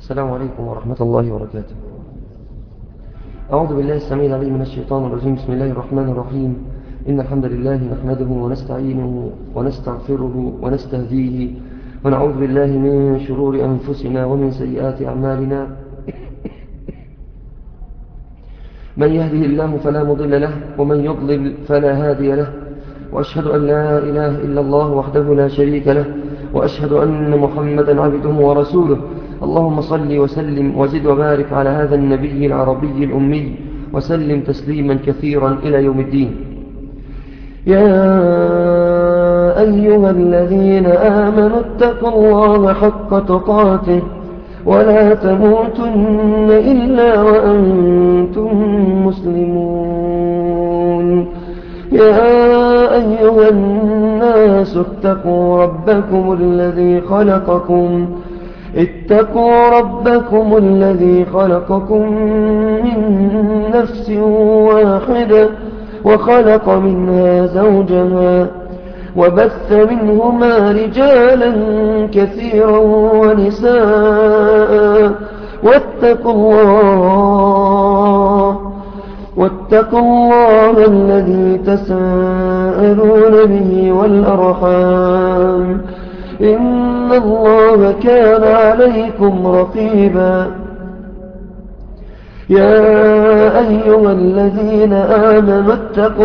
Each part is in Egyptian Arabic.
السلام عليكم ورحمة الله وبركاته أعوذ بالله السميع العليم من الشيطان الرجيم بسم الله الرحمن الرحيم إن الحمد لله نحمده ونستعينه ونستغفره ونستهديه ونعوذ بالله من شرور أنفسنا ومن سيئات أعمالنا من يهده الله فلا مضل له ومن يضلل فلا هادي له وأشهد أن لا إله إلا الله وحده لا شريك له وأشهد أن محمدا عبده ورسوله اللهم صل وسلم وزد وبارك على هذا النبي العربي الأمي وسلم تسليما كثيرا إلى يوم الدين يا أيها الذين آمنوا اتقوا الله حق تقاته ولا تموتن إلا وأنتم مسلمون يا أيها الناس اتقوا ربكم الذي خلقكم اتقوا ربكم الذي خلقكم من نفس واحدة وخلق منها زوجها وبث منهما رجالا كثيرا ونساء واتقوا الله واتقوا الله الذي تساءلون به والأرحام إن الله كان عليكم رقيبا يا أيها الذين آمنوا اتقوا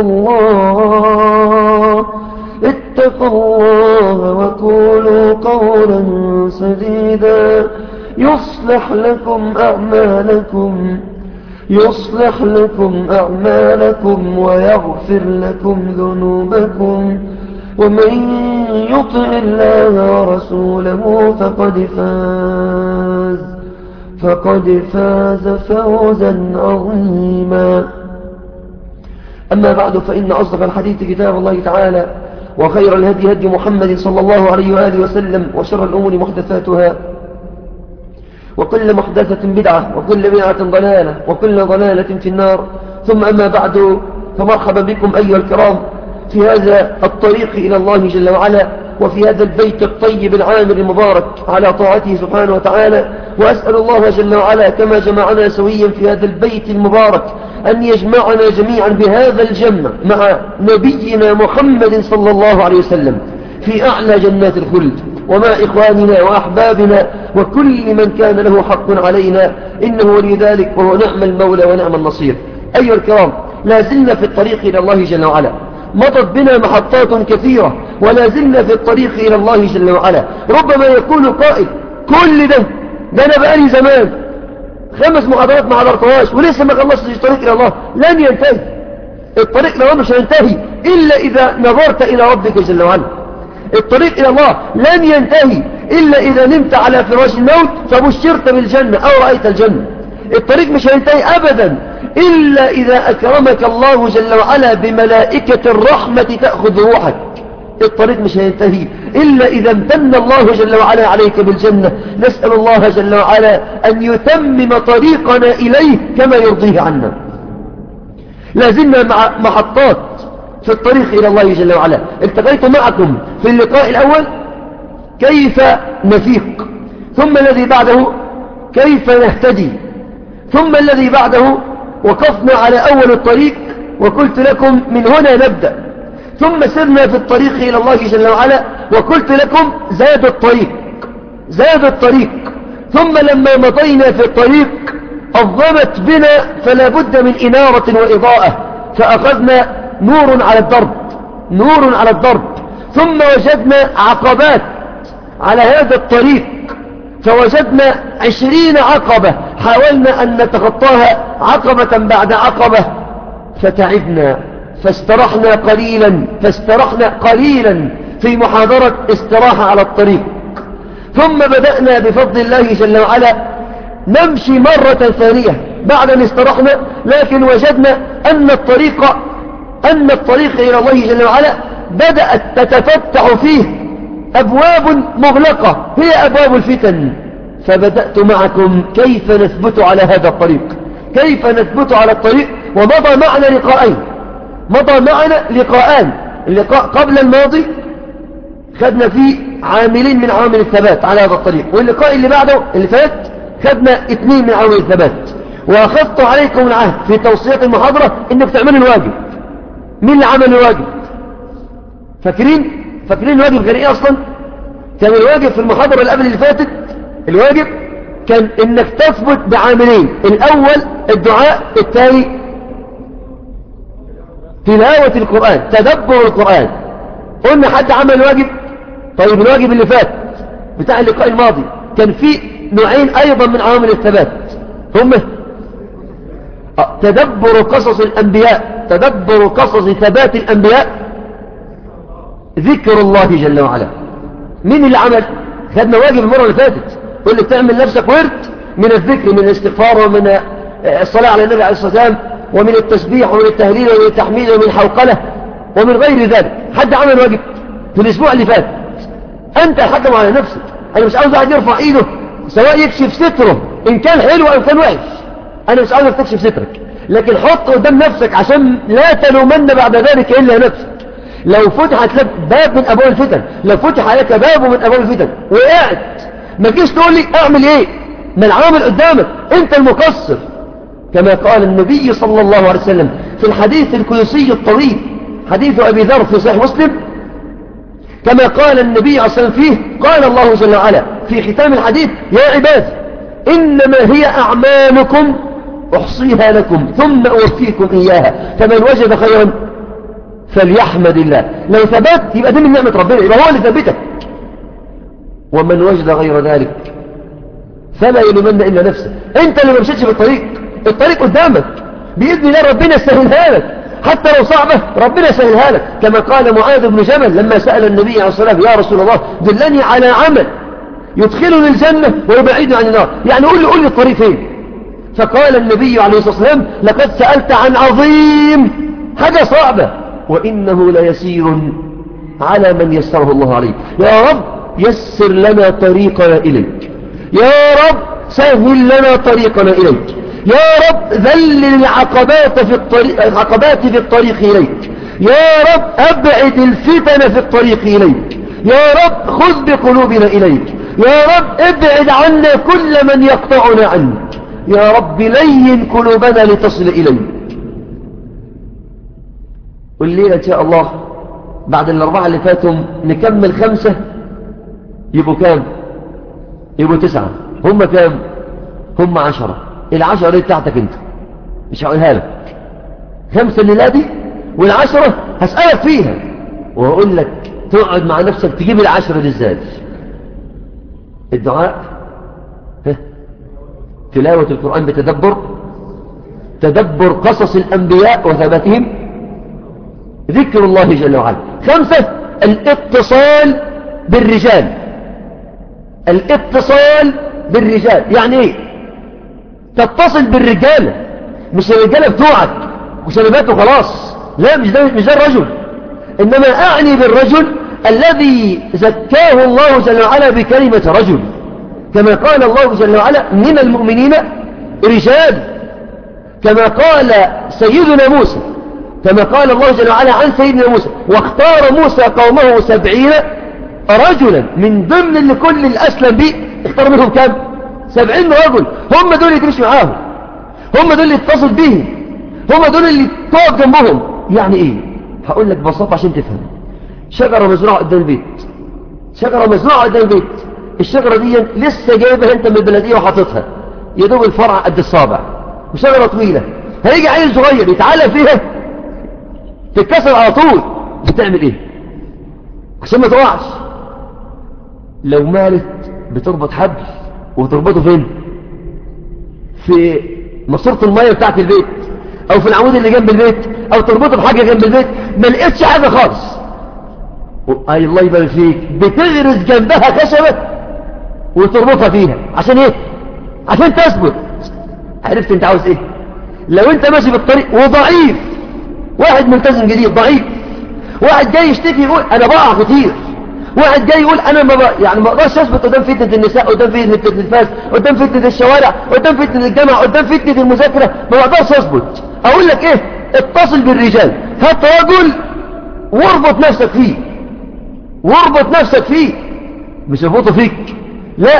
الله اتقوا الله وقولوا قولا سديدا يصلح لكم أعمالكم يصلح لكم أعمالكم ويغفر لكم ذنوبكم ومن يطع الله ورسوله فقد فاز فقد فاز فوزا عظيما أما بعد فإن أصدق الحديث كتاب الله تعالى وخير الهدي هدي محمد صلى الله عليه وآله وسلم وشر الأمور محدثاتها وكل محدثة بدعة وكل بدعة ضلالة وكل ضلالة في النار ثم أما بعد فمرحبا بكم أيها الكرام في هذا الطريق إلى الله جل وعلا وفي هذا البيت الطيب العامر المبارك على طاعته سبحانه وتعالى وأسأل الله جل وعلا كما جمعنا سويا في هذا البيت المبارك أن يجمعنا جميعا بهذا الجمع مع نبينا محمد صلى الله عليه وسلم في أعلى جنات الخلد ومع إخواننا وأحبابنا وكل من كان له حق علينا إنه ولي ذلك وهو نعم المولى ونعم النصير أيها الكرام لا زلنا في الطريق إلى الله جل وعلا مضت بنا محطات كثيرة ولا زلنا في الطريق إلى الله جل وعلا ربما يكون قائل كل ده ده أنا بقالي زمان خمس محاضرات ما حضرتهاش ولسه ما خلصتش الطريق إلى الله لن ينتهي الطريق إلى الله مش هينتهي إلا إذا نظرت إلى ربك جل وعلا الطريق إلى الله لن ينتهي إلا إذا نمت على فراش الموت فبشرت بالجنة أو رأيت الجنة الطريق مش هينتهي أبدا إلا إذا أكرمك الله جل وعلا بملائكة الرحمة تأخذ روحك الطريق مش هينتهي إلا إذا امتن الله جل وعلا عليك بالجنة نسأل الله جل وعلا أن يتمم طريقنا إليه كما يرضيه عنا لازلنا مع محطات في الطريق إلى الله جل وعلا التقيت معكم في اللقاء الأول كيف نفيق ثم الذي بعده كيف نهتدي ثم الذي بعده وقفنا على أول الطريق وقلت لكم من هنا نبدأ ثم سرنا في الطريق إلى الله جل وعلا وقلت لكم زاد الطريق زاد الطريق ثم لما مضينا في الطريق أظلمت بنا فلا بد من إنارة وإضاءة فأخذنا نور على الضرب نور على الضرب ثم وجدنا عقبات على هذا الطريق فوجدنا عشرين عقبة حاولنا أن نتخطاها عقبة بعد عقبة فتعبنا فاسترحنا قليلا فاسترحنا قليلا في محاضرة استراحة على الطريق ثم بدأنا بفضل الله جل وعلا نمشي مرة ثانية بعد أن استرحنا لكن وجدنا أن الطريق أن الطريق إلى الله جل وعلا بدأت تتفتح فيه أبواب مغلقة هي أبواب الفتن فبدأت معكم كيف نثبت على هذا الطريق كيف نثبت على الطريق ومضى معنا لقاءين مضى معنا لقاءان اللقاء قبل الماضي خدنا فيه عاملين من عوامل الثبات على هذا الطريق واللقاء اللي بعده اللي فات خدنا اثنين من عوامل الثبات واخذت عليكم العهد في توصية المحاضرة انك تعملوا الواجب مين اللي عمل الواجب فاكرين فاكرين الواجب كان ايه اصلا كان الواجب في المحاضرة اللي قبل اللي فاتت الواجب كان انك تثبت بعاملين الاول الدعاء الثاني تلاوة القرآن تدبر القرآن قلنا حد عمل الواجب طيب الواجب اللي فات بتاع اللقاء الماضي كان في نوعين ايضا من عوامل الثبات هم تدبر قصص الانبياء تدبر قصص ثبات الانبياء ذكر الله جل وعلا مين اللي عمل خدنا واجب المرة اللي فاتت قل لك تعمل نفسك ورد من الذكر من الاستغفار ومن الصلاة على النبي عليه الصلاة والسلام ومن التسبيح ومن التهليل ومن التحميد ومن الحوقلة ومن غير ذلك حد عمل واجب في الأسبوع اللي فات أنت حكم على نفسك أنا مش عاوز واحد يرفع إيده سواء يكشف ستره إن كان حلو أو كان وحش أنا مش عاوزك تكشف سترك لكن حط قدام نفسك عشان لا تلومن بعد ذلك إلا نفسك لو فتحت لك باب من أبواب الفتن لو فتح لك باب من أبواب الفتن وقعت ما تجيش تقول لي أعمل إيه ما العامل قدامك أنت المقصر كما قال النبي صلى الله عليه وسلم في الحديث القدسي الطويل حديث أبي ذر في صحيح مسلم كما قال النبي عليه الصلاة والسلام فيه قال الله جل وعلا في ختام الحديث يا عباد إنما هي أعمالكم أحصيها لكم ثم أوفيكم إياها فمن وجد خيرا فليحمد الله لو ثبت يبقى دي من نعمة ربنا يبقى هو اللي ثبتك ومن وجد غير ذلك فلا يلومن إلا نفسه أنت اللي ما مشيتش بالطريق الطريق قدامك بإذن الله ربنا يسهلها لك حتى لو صعبة ربنا يسهلها لك كما قال معاذ بن جبل لما سأل النبي عليه الصلاة والسلام يا رسول الله دلني على عمل يدخلني الجنة ويبعدني عن النار يعني قول لي قول لي الطريق فين فقال النبي عليه الصلاة والسلام لقد سألت عن عظيم حاجة صعبة وإنه ليسير على من يسره الله عليه يا رب يسر لنا طريقنا إليك يا رب سهل لنا طريقنا إليك يا رب ذلل العقبات في الطريق العقبات في الطريق إليك يا رب أبعد الفتن في الطريق إليك يا رب خذ بقلوبنا إليك يا رب ابعد عنا كل من يقطعنا عنك يا رب لين قلوبنا لتصل إليك والليلة إن شاء الله بعد الأربعة اللي فاتوا نكمل خمسة يبقوا كام يبقوا تسعة هم كام هم عشرة العشرة دي بتاعتك انت مش هقولها لك خمسة الليلة دي والعشرة هسألك فيها وأقول لك تقعد مع نفسك تجيب العشرة دي ازاي الدعاء ها. تلاوة القرآن بتدبر تدبر قصص الأنبياء وثباتهم ذكر الله جل وعلا خمسة الاتصال بالرجال الاتصال بالرجال يعني ايه تتصل بالرجالة مش الرجالة بتوعك وسلباته خلاص لا مش ده, مش ده الرجل إنما أعني بالرجل الذي زكاه الله جل وعلا بكلمة رجل كما قال الله جل وعلا من المؤمنين رجال كما قال سيدنا موسى كما قال الله جل وعلا عن سيدنا موسى واختار موسى قومه سبعين رجلا من ضمن اللي كل الأسلم به اختار منهم كم سبعين رجل هم دول اللي تمشي معاهم هم دول اللي تتصل بهم هم دول اللي تقف جنبهم يعني ايه هقول لك ببساطة عشان تفهم شجرة مزروعة قدام البيت شجرة مزروعة قدام البيت الشجرة دي لسه جايبها انت من البلدية وحاططها يا دوب الفرع قد الصابع وشجرة طويلة هيجي عيل صغير يتعلق فيها تتكسر على طول بتعمل ايه عشان ما تقعش لو مالت بتربط حبل وتربطه فين في ماسوره الميه بتاعت البيت او في العمود اللي جنب البيت او تربطه بحاجه جنب البيت ما لقيتش حاجه خالص اي الله يبارك فيك بتغرز جنبها خشبه وتربطها فيها عشان ايه عشان تثبت عرفت انت عاوز ايه لو انت ماشي بالطريق وضعيف واحد ملتزم جديد ضعيف واحد جاي يشتكي يقول انا بقع كتير واحد جاي يقول انا ما بقى يعني ما اقدرش اثبت قدام فتنه النساء قدام فتنه التلفاز قدام فتنه الشوارع قدام فتنه الجامعه قدام فتنه المذاكره ما بقدرش اثبت اقول لك ايه اتصل بالرجال هات رجل واربط نفسك فيه واربط نفسك فيه مش اربطه فيك لا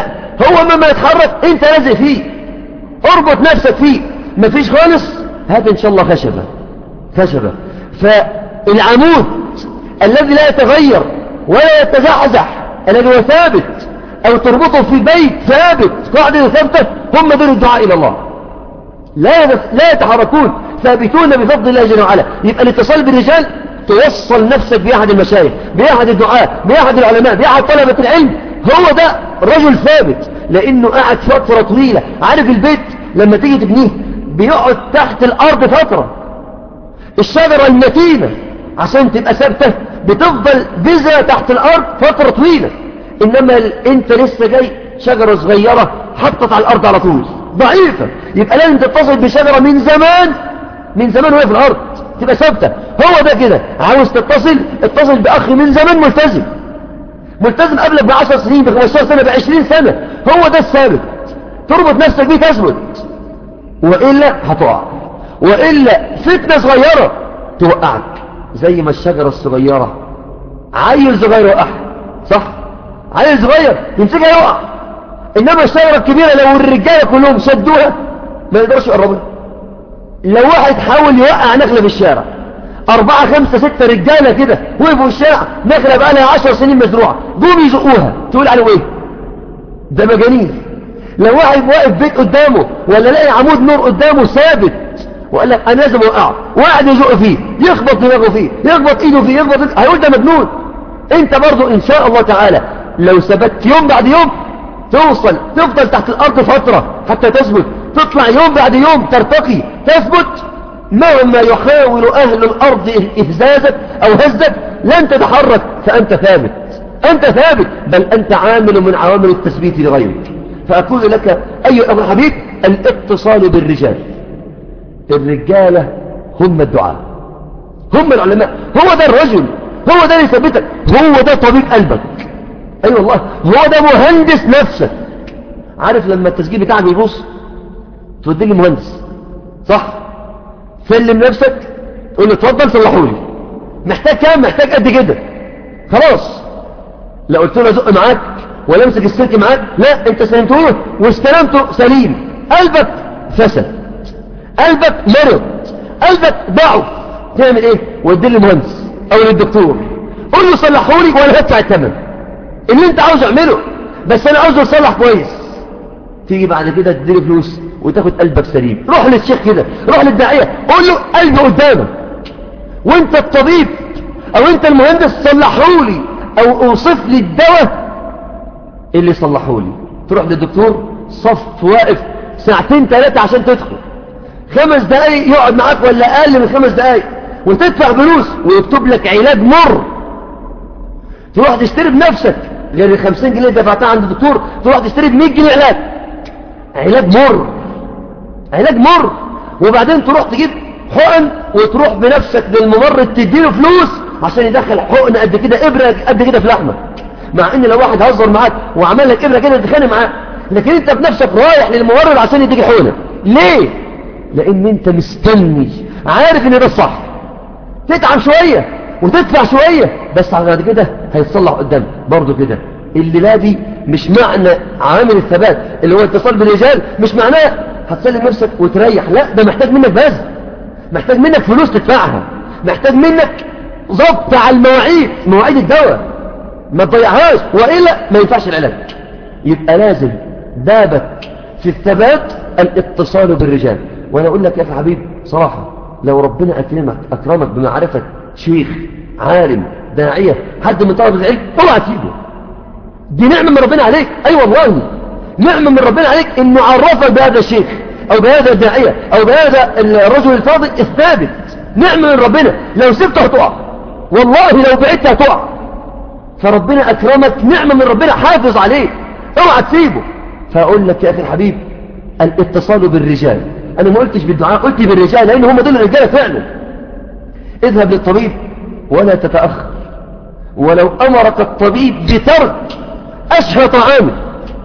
هو مما يتحرك انت لازق فيه اربط نفسك فيه مفيش خالص هذا ان شاء الله خشبة خشبة فالعمود الذي لا يتغير ولا يتزعزع الذي هو ثابت او تربطه في بيت ثابت قاعدة ثابتة هم دول الدعاء الى الله لا لا يتحركون ثابتون بفضل الله جل وعلا يبقى الاتصال بالرجال توصل نفسك بأحد المشايخ بأحد الدعاء بأحد العلماء بأحد طلبة العلم هو ده رجل ثابت لأنه قاعد فترة طويلة عارف البيت لما تيجي تبنيه بيقعد تحت الأرض فترة الشجرة المتينة عشان تبقى ثابتة بتفضل بذرة تحت الأرض فترة طويلة إنما أنت لسه جاي شجرة صغيرة حطت على الأرض على طول ضعيفة يبقى لازم تتصل بشجرة من زمان من زمان وهي في الأرض تبقى ثابتة هو ده كده عاوز تتصل اتصل بأخ من زمان ملتزم ملتزم قبلك بعشر سنين بخمسة سنة بعشرين سنة هو ده الثابت تربط نفسك بيه تثبت وإلا هتقع وإلا فتنة صغيرة توقعك زي ما الشجرة الصغيرة عيل صغير وقعها صح عيل صغير يمسكها يقع إنما الشجرة الكبيرة لو الرجالة كلهم شدوها ما يقدرش يقربوا لو واحد حاول يوقع نخلة في الشارع أربعة خمسة ستة رجالة كده وقفوا في الشارع نخلة بقى لها عشر سنين مزروعة قوم يزقوها تقول عليه ايه ده مجانين لو واحد واقف بيت قدامه ولا لاقي عمود نور قدامه ثابت وقال لك انا لازم اوقعه وقعد يزق فيه يخبط دماغه فيه يخبط ايده فيه يخبط إيده. هيقول ده مجنون انت برضو ان شاء الله تعالى لو ثبت يوم بعد يوم توصل تفضل تحت الارض فترة حتى تثبت تطلع يوم بعد يوم ترتقي تثبت مهما يحاول أهل الأرض إهزازك أو هزك لن تتحرك فأنت ثابت أنت ثابت بل أنت عامل من عوامل التثبيت لغيرك فأقول لك أيها أبو الحبيب الاتصال بالرجال الرجالة هم الدعاء هم العلماء هو ده الرجل هو ده اللي يثبتك هو ده طبيب قلبك أي أيوة والله هو ده مهندس نفسك عارف لما التسجيل بتاعك يبوظ تودي لي مهندس صح سلم نفسك تقول له اتفضل صلحوا لي محتاج كام محتاج قد كده خلاص لا قلت له ازق معاك ولا امسك السلك معاك لا انت سلمته له واستلمته سليم قلبك فسد قلبك مرض قلبك ضعف تعمل ايه ودي للمهندس او للدكتور قول له صلحوا لي وانا هدفع الثمن اللي انت عاوز اعمله بس انا عاوزه يصلح كويس تيجي بعد كده تديله فلوس وتاخد قلبك سليم روح للشيخ كده روح للداعية قول له قلبي قدامك وانت الطبيب او انت المهندس صلحولي او اوصف لي الدواء اللي صلحولي تروح للدكتور صف واقف ساعتين ثلاثة عشان تدخل خمس دقايق يقعد معاك ولا اقل من خمس دقايق وتدفع فلوس ويكتب لك علاج مر تروح تشتري بنفسك غير ال 50 جنيه دفعتها عند الدكتور تروح تشتري ب 100 جنيه علاج علاج مر علاج مر وبعدين تروح تجيب حقن وتروح بنفسك للممرض تديله فلوس عشان يدخل حقن قد كده ابره قد كده في لحمك مع ان لو واحد هزر معاك وعمل لك ابره كده تتخانق معاه لكن انت بنفسك رايح للممرض عشان يديك حقنه ليه لان انت مستني عارف ان ده الصح تتعب شويه وتدفع شويه بس بعد كده هيتصلح قدام برضه كده الليله دي مش معنى عامل الثبات اللي هو اتصال بالرجال مش معناه هتسلم نفسك وتريح لا ده محتاج منك بذل محتاج منك فلوس تدفعها محتاج منك ضبط على المواعيد مواعيد الدواء ما تضيعهاش وإلا ما ينفعش العلاج يبقى لازم بابك في الثبات الاتصال بالرجال وانا اقول لك يا اخي حبيب صراحة لو ربنا اكرمك اكرمك بمعرفة شيخ عالم داعية حد من طلبة العلم اوعى تسيبه دي نعمة من ربنا عليك اي أيوة والله نعمة من ربنا عليك انه عرفك بهذا الشيخ او بهذا الداعية او بهذا الرجل الفاضل الثابت نعمة من ربنا لو سبته هتقع والله لو بعدت هتقع فربنا اكرمك نعمة من ربنا حافظ عليك اوعى تسيبه فاقول لك يا اخي الحبيب الاتصال بالرجال انا ما قلتش بالدعاء قلت بالرجال لان هم دول الرجاله فعلا اذهب للطبيب ولا تتاخر ولو امرك الطبيب بترك اشهى طعامك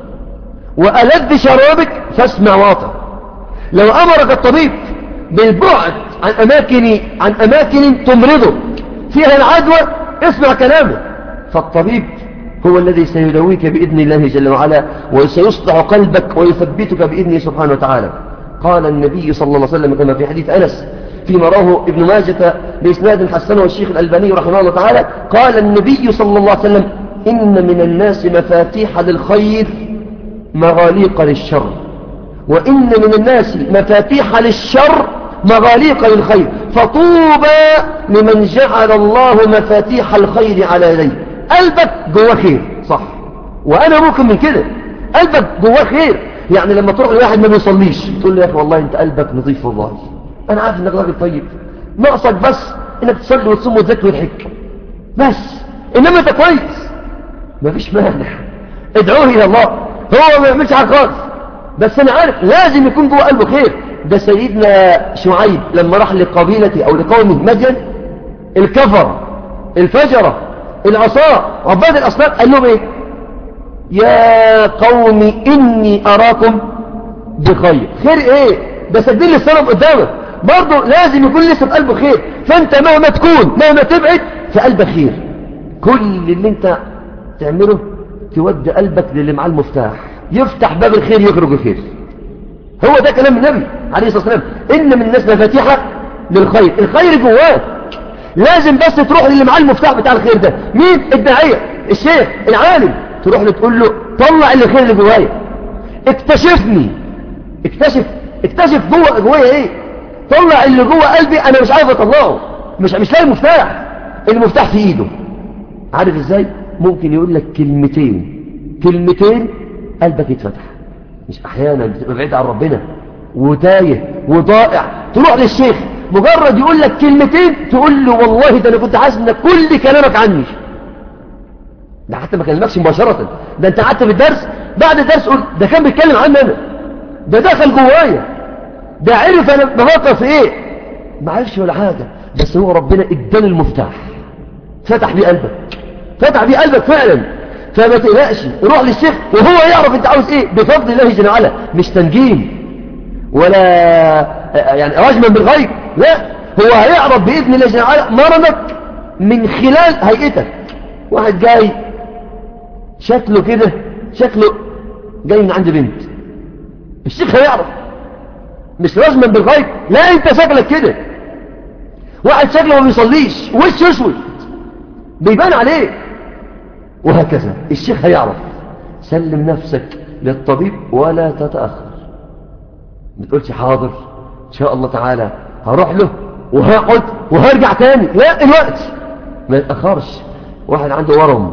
وألذ شرابك فاسمع واطع لو أمرك الطبيب بالبعد عن أماكن, عن أماكن تمرضه فيها العدوى اسمع كلامه فالطبيب هو الذي سيدويك بإذن الله جل وعلا وسيصلح قلبك ويثبتك بإذنه سبحانه وتعالى قال النبي صلى الله عليه وسلم كما في حديث أنس فيما رواه ابن ماجة بإسناد حسنه الشيخ الألباني رحمه الله تعالى قال النبي صلى الله عليه وسلم إن من الناس مفاتيح للخير مغاليق للشر وإن من الناس مفاتيح للشر مغاليق للخير فطوبى لمن جعل الله مفاتيح الخير على يديه قلبك جواه خير صح وأنا ممكن من كده قلبك جواه خير يعني لما تروح لواحد ما بيصليش تقول له يا أخي والله أنت قلبك نظيف والله أنا عارف إنك راجل طيب ناقصك بس إنك تصلي وتصوم وتزكي وتحج بس إنما أنت كويس مفيش مانع ادعوه إلى الله هو ما يعملش حاجة خالص بس أنا عارف لازم يكون جوه قلبه خير ده سيدنا شعيب لما راح لقبيلته أو لقومه مدين الكفر الفجرة العصاة عباد الأصنام قال لهم إيه يا قوم إني أراكم بخير خير إيه ده سجل لي الصنم قدامك برضه لازم يكون لسه في قلبه خير فأنت مهما تكون مهما تبعد في قلبك خير كل اللي انت تعمله تودي قلبك للي معاه المفتاح يفتح باب الخير يخرج الخير هو ده كلام النبي عليه الصلاة والسلام إن من الناس مفاتيحة للخير الخير جواك لازم بس تروح للي معاه المفتاح بتاع الخير ده مين الداعية الشيخ العالم تروح له تقول له طلع اللي الخير اللي جوايا اكتشفني اكتشف اكتشف جوه جوايا ايه طلع اللي جوه قلبي انا مش عارف اطلعه مش مش لاقي مفتاح المفتاح في ايده عارف ازاي ممكن يقول لك كلمتين كلمتين قلبك يتفتح مش احيانا بتبقى بعيد عن ربنا وتايه وضائع تروح للشيخ مجرد يقول لك كلمتين تقول له والله ده انا كنت حاسس ان كل كلامك عني ده حتى ما كلمكش مباشرة ده انت قعدت في الدرس بعد الدرس قلت ده كان بيتكلم عني انا ده دخل جوايا ده عرف انا بفكر في ايه ما عرفش ولا حاجة بس هو ربنا اداني المفتاح فتح بيه قلبك فتح بيه قلبك فعلا فما تقلقش روح للشيخ وهو يعرف انت عاوز ايه بفضل الله جل وعلا مش تنجيم ولا يعني رجما بالغيب لا هو هيعرف بإذن الله جل وعلا مرضك من خلال هيئتك واحد جاي شكله كده شكله جاي من عند بنت الشيخ هيعرف مش رجما بالغيب لا انت شكلك كده واحد شكله ما بيصليش وش اسود بيبان عليه وهكذا الشيخ هيعرف سلم نفسك للطبيب ولا تتأخر ما تقولش حاضر ان شاء الله تعالى هروح له وهقعد وهرجع تاني لا الوقت ما يتأخرش واحد عنده ورم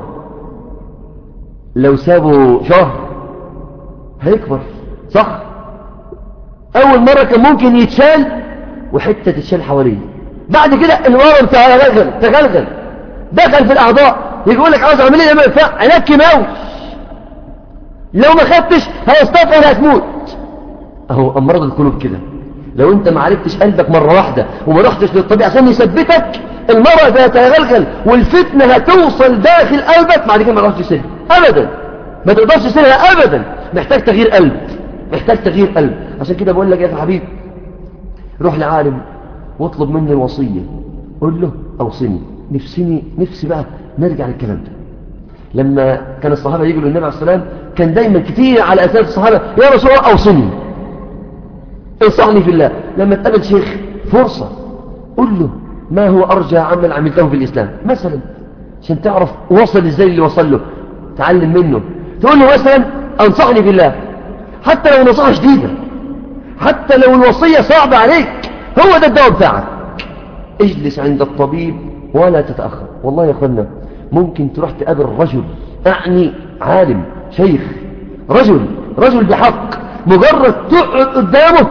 لو سابه شهر هيكبر صح اول مرة كان ممكن يتشال وحتة تتشال حواليه بعد كده الورم تغلغل تغلغل دخل في الاعضاء يقول لك عاوز عملية ما ينفع علاج كيماوي لو ما خدتش هيستطيع هتموت اهو امراض القلوب كده لو انت ما عرفتش قلبك مرة واحدة وما رحتش للطبيب عشان يثبتك المرض هيتغلغل والفتنة هتوصل داخل قلبك بعد كده ما تقدرش تسيرها ابدا ما تقدرش تسيرها ابدا محتاج تغيير قلب محتاج تغيير قلب عشان كده بقول لك يا حبيب روح لعالم واطلب مني الوصية قول له اوصني نفسني نفسي بقى نرجع للكلام ده لما كان الصحابة يجوا للنبي عليه السلام كان دايما كتير على أساس الصحابة يا رسول الله أوصني انصحني في الله لما تقابل شيخ فرصة قل له ما هو أرجى عمل عملته في الإسلام مثلا عشان تعرف وصل إزاي اللي وصل له تعلم منه تقول له مثلا أنصحني في الله حتى لو نصيحة شديدة حتى لو الوصية صعبة عليك هو ده الدواء بتاعك اجلس عند الطبيب ولا تتأخر والله يا أخوانا ممكن تروح تقابل رجل أعني عالم شيخ رجل رجل بحق مجرد تقعد قدامه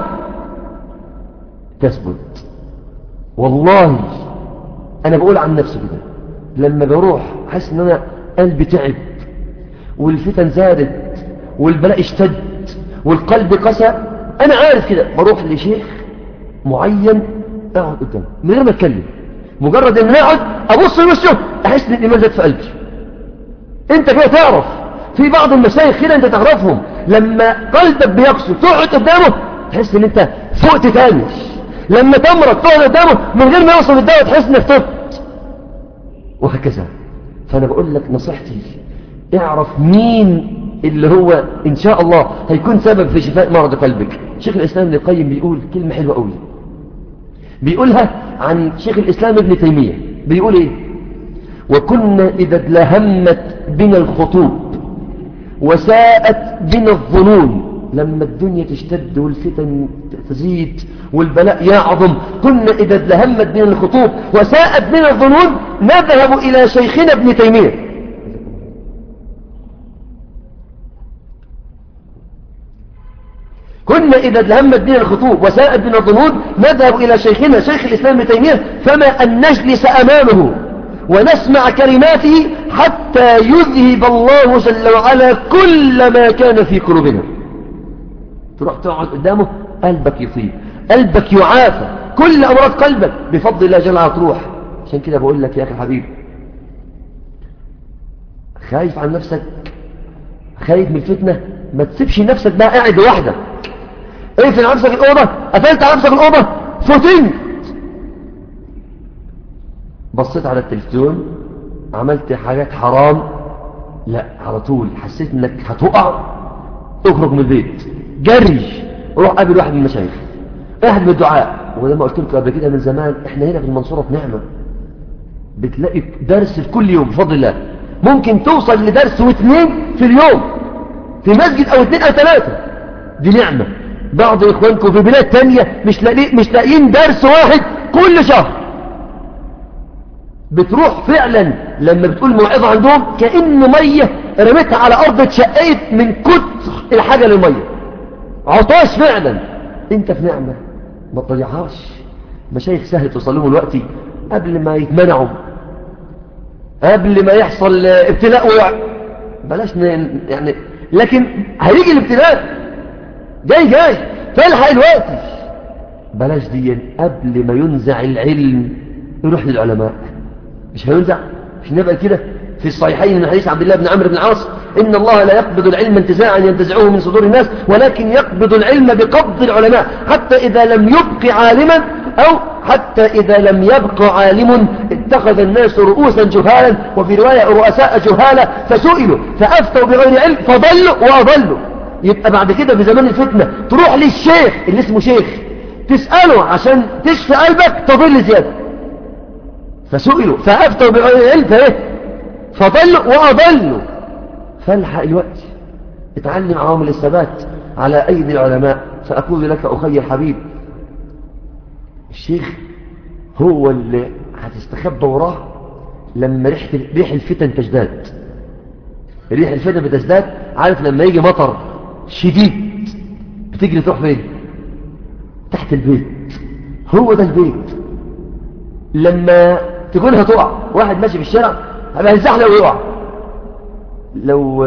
تثبت والله أنا بقول عن نفسي كده لما بروح حاسس ان أنا قلبي تعب والفتن زادت والبلاء اشتد والقلب قسى أنا عارف كده بروح لشيخ معين أقعد قدامه من غير ما أتكلم مجرد ان اقعد ابص لوشه احس ان الايمان زاد في قلبي انت كده تعرف في بعض المشايخ كده انت تعرفهم لما قلبك بيقسو تقعد قدامه تحس ان انت فقت تاني لما تمرض تقعد قدامه من غير ما يوصل الدواء تحس انك تبت وهكذا فانا بقول لك نصيحتي اعرف مين اللي هو إن شاء الله هيكون سبب في شفاء مرض قلبك شيخ الإسلام ابن القيم بيقول كلمة حلوة قوي بيقولها عن شيخ الإسلام ابن تيمية بيقول إيه وكنا إذا ادلهمت بنا الخطوب وساءت بنا الظنون لما الدنيا تشتد والفتن تزيد والبلاء يعظم كنا إذا ادلهمت بنا الخطوب وساءت بنا الظنون نذهب إلى شيخنا ابن تيمية كنا إذا ادلهمت بنا الخطوب وساءت بنا الظنون نذهب إلى شيخنا شيخ الإسلام ابن تيمية فما أن نجلس أمامه ونسمع كلماته حتى يذهب الله جل وعلا كل ما كان في قلوبنا تروح تقعد قدامه قلبك يطيب قلبك يعافى كل أمراض قلبك بفضل الله جل وعلا تروح عشان كده بقول لك يا أخي الحبيب خايف عن نفسك خايف من الفتنة ما تسيبش نفسك بقى قاعد لوحدك اقفل على نفسك الأوضة قفلت على نفسك الأوضة فتنت بصيت على التلفزيون عملت حاجات حرام لا على طول حسيت انك هتقع اخرج من البيت جري روح قابل واحد من المشايخ واحد من الدعاء وزي ما قلت لكم قبل كده من زمان احنا هنا في المنصورة في نعمة بتلاقي درس في كل يوم بفضل الله ممكن توصل لدرس واثنين في اليوم في مسجد او اثنين او ثلاثة دي نعمة بعض اخوانكم في بلاد تانية مش لاقيين مش لاقيين درس واحد كل شهر بتروح فعلا لما بتقول موعظة عندهم كأن مية رميتها على أرض اتشقيت من كتر الحاجة للمية عطاش فعلا انت في نعمة ما تضيعهاش مشايخ سهل توصل لهم الوقت قبل ما يتمنعوا قبل ما يحصل ابتلاء ويع بلاش ن... يعني لكن هيجي الابتلاء جاي جاي فالحق الوقت بلاش دي قبل ما ينزع العلم يروح للعلماء مش هينزع مش نبقى كده في الصحيحين من حديث عبد الله بن عمرو بن العاص إن الله لا يقبض العلم انتزاعا ينتزعه من صدور الناس ولكن يقبض العلم بقبض العلماء حتى إذا لم يبق عالما أو حتى إذا لم يبق عالم اتخذ الناس رؤوسا جهالا وفي رواية رؤساء جهالا فسئلوا فأفتوا بغير علم فضلوا وأضلوا يبقى بعد كده في زمان الفتنة تروح للشيخ اللي اسمه شيخ تسأله عشان تشفي قلبك تضل زيادة فسئلوا فأفتوا بغير علم فإيه فضلوا وأضلوا فالحق الوقت اتعلم عوامل الثبات على أيدي العلماء فأقول لك أخي الحبيب الشيخ هو اللي هتستخبى وراه لما ريح ريح الفتن تزداد ريح الفتن بتزداد عارف لما يجي مطر شديد بتجري تروح فين تحت البيت هو ده البيت لما تكون هتقع واحد ماشي في الشارع هبقى هيزحلق ويقع لو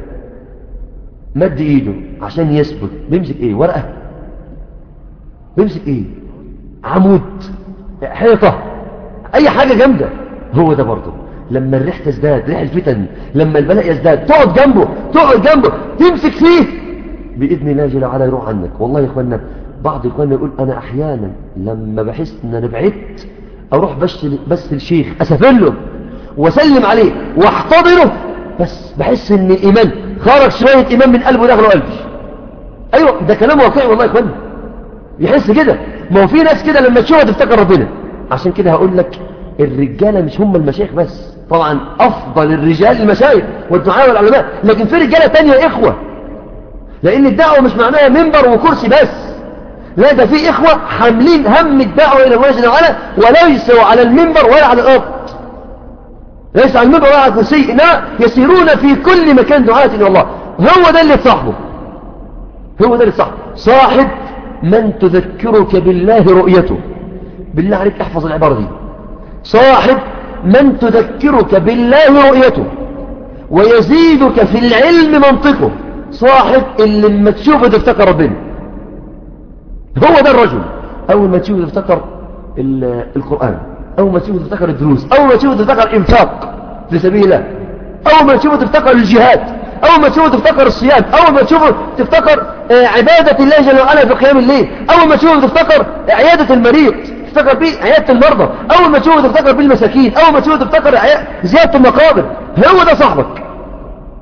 مد ايده عشان يثبت بيمسك ايه ورقة بيمسك ايه عمود حيطة اي حاجة جامدة هو ده برضه لما الريح تزداد ريح الفتن لما البلاء يزداد تقعد جنبه تقعد جنبه تمسك فيه بإذن الله جل وعلا يروح عنك والله يا اخوانا بعض اخواننا يقول انا احيانا لما بحس ان انا بعدت اروح بس بس الشيخ اسافر له واسلم عليه واحتضنه بس بحس ان الايمان خرج شويه ايمان من قلبه داخل قلبي ايوه ده كلام واقعي والله يا اخوانا يحس كده ما هو في ناس كده لما تشوفها تفتكر ربنا عشان كده هقول لك الرجاله مش هم المشايخ بس طبعا افضل الرجال المشايخ والدعاء والعلماء لكن في رجاله تانية اخوه لان الدعوه مش معناها منبر وكرسي بس لا ده في إخوة حاملين هم الدعوة إلى الله جل وعلا وليسوا على المنبر ولا على الأرض ليس على المنبر ولا على الكرسي إنما يسيرون في كل مكان دعاة إلى الله هو ده اللي تصاحبه هو ده اللي تصاحبه صاحب من تذكرك بالله رؤيته بالله عليك احفظ العبارة دي صاحب من تذكرك بالله رؤيته ويزيدك في العلم منطقه صاحب اللي لما تشوفه تفتكر ربنا هو ده الرجل أول ما تشوفه تفتكر القرآن أول ما تشوفه تفتكر الدروس أول ما تشوفه تفتكر الإنفاق في سبيل الله أول ما تشوفه تفتكر الجهاد أول ما تشوفه تفتكر الصيام أول ما تشوفه تفتكر عبادة الله جل وعلا في قيام الليل أول ما تشوفه تفتكر عيادة المريض تفتكر بيه عيادة المرضى أول ما تشوفه تفتكر بالمساكين أول ما تشوفه تفتكر زيادة المقابر هو ده صاحبك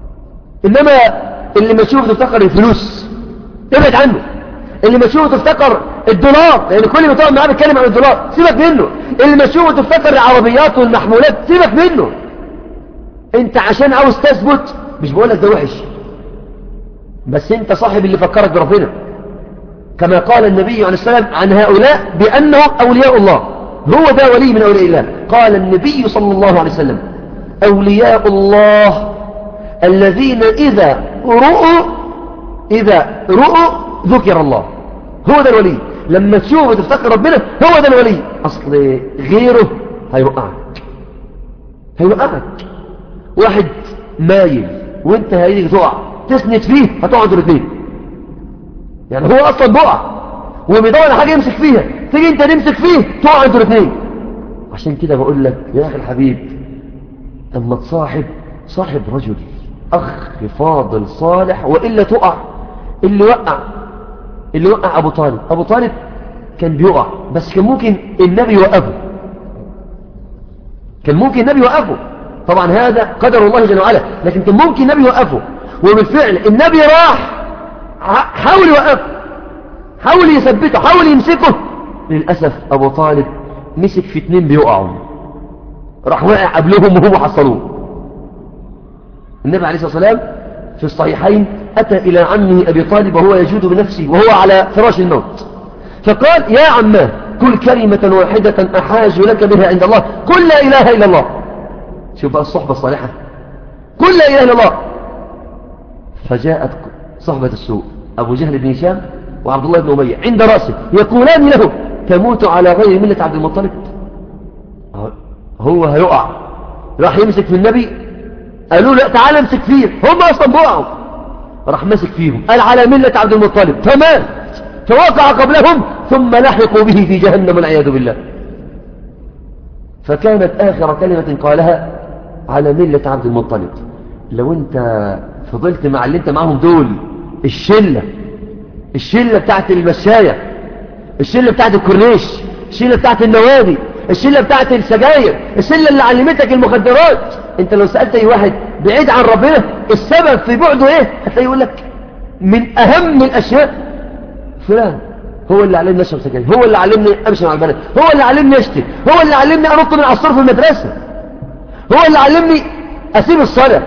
إنما اللي ما تشوفه تفتكر الفلوس ابعد عنه اللي ما تشوفه تفتكر الدولار لأن كل ما تقعد معاه بيتكلم عن الدولار سيبك منه اللي ما تشوفه تفتكر العربيات والمحمولات سيبك منه انت عشان عاوز تثبت مش بقول لك ده وحش بس انت صاحب اللي فكرك بربنا كما قال النبي عليه السلام عن هؤلاء بأنهم أولياء الله هو ده ولي من أولياء الله قال النبي صلى الله عليه وسلم أولياء الله الذين إذا رؤوا إذا رؤوا ذكر الله هو ده الولي لما تشوف وتفتكر ربنا هو ده الولي أصل غيره هيوقعك هيوقعك واحد مايل وانت هيجي تقع تسند فيه هتقعد الاثنين يعني هو اصلا بقع وبيدور على حاجه يمسك فيها تيجي انت تمسك فيه تقع انتوا الاثنين عشان كده بقول لك يا اخي الحبيب اما تصاحب صاحب رجل اخ فاضل صالح والا تقع اللي وقع اللي وقع ابو طالب ابو طالب كان بيقع بس كان ممكن النبي يوقفه كان ممكن النبي يوقفه طبعا هذا قدر الله جل وعلا لكن كان ممكن النبي يوقفه وبالفعل النبي راح حاول يوقفه حاول يثبته حاول يمسكه للأسف أبو طالب مسك في اتنين بيقعوا راح واقع قبلهم وهو حصلوه النبي عليه الصلاة والسلام في الصحيحين أتى إلى عمه أبي طالب وهو يجود بنفسه وهو على فراش الموت فقال يا عماه كل كلمة واحدة أحاج لك بها عند الله قل لا إله إلا الله شوف بقى الصحبة الصالحة قل لا إله إلا الله فجاءت صحبة السوء أبو جهل بن هشام وعبد الله بن أمية عند رأسه يقولان له تموت على غير ملة عبد المطلب هو هيقع راح يمسك في النبي قالوا له تعال امسك فيه هم أصلا بقعوا راح مسك فيهم قال على ملة عبد المطلب فمات فوقع قبلهم ثم لحقوا به في جهنم والعياذ بالله فكانت آخر كلمة قالها على ملة عبد المطلب لو انت فضلت مع اللي انت معهم دول الشلة الشلة بتاعت المشاية الشلة بتاعت الكورنيش الشلة بتاعت النوادي الشلة بتاعت السجاير الشلة اللي علمتك المخدرات انت لو سألت اي واحد بعيد عن ربنا السبب في بعده ايه هتلاقي يقول لك من اهم الاشياء فلان هو اللي علمني اشرب سجاير هو اللي علمني امشي مع البنات هو اللي علمني اشتي هو اللي علمني انط من عصور في المدرسة هو اللي علمني اسيب الصلاة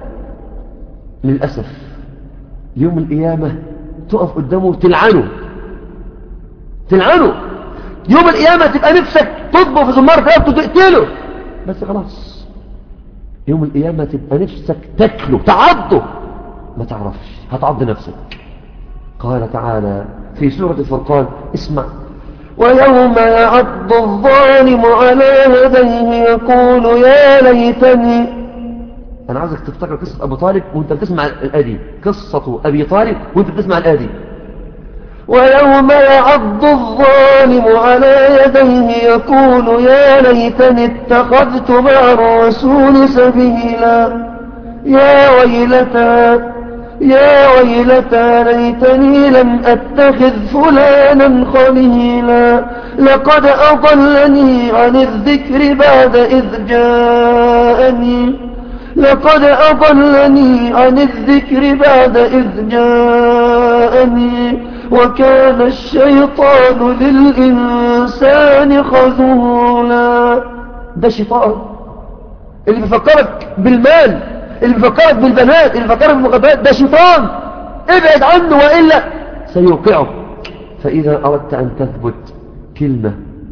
للأسف يوم القيامة تقف قدامه تلعنه تلعنه يوم القيامة تبقى نفسك تطبه في زمار رقبته تقتله بس خلاص يوم القيامة تبقى نفسك تاكله تعضه ما تعرفش هتعض نفسك قال تعالى في سورة الفرقان اسمع ويوم يعض الظالم على يديه يقول يا ليتني أنا عاوزك تفتكر قصة أبو طالب وانت بتسمع الآدي قصة أبي طالب وانت بتسمع الآدي ويوم يعض الظالم على يديه يقول يا ليتني اتخذت مع الرسول سبيلا يا ويلتى يا ويلتى ليتني لم أتخذ فلانا خليلا لقد أضلني عن الذكر بعد إذ جاءني لقد أضلني عن الذكر بعد إذ جاءني وكان الشيطان للإنسان خذولا ده شيطان اللي بيفكرك بالمال اللي بيفكرك بالبنات اللي بيفكرك بالمخدرات ده شيطان ابعد عنه وإلا سيوقعك فإذا أردت أن تثبت كلمة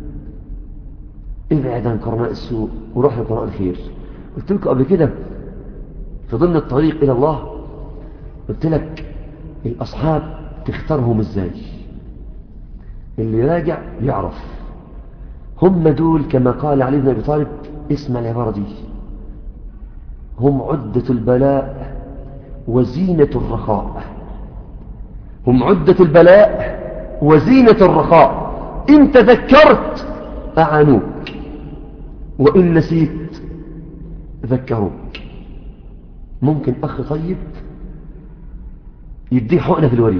ابعد عن قرناء السوء وروح لقرناء الخير قلت لكم قبل كده في ضمن الطريق إلى الله قلت لك الأصحاب تختارهم ازاي اللي راجع يعرف هم دول كما قال علي بن أبي طالب اسمع العبارة دي هم عدة البلاء وزينة الرخاء هم عدة البلاء وزينة الرخاء إن تذكرت أعانوك وإن نسيت ذكروك ممكن أخ طيب يديه حقنة في الوريد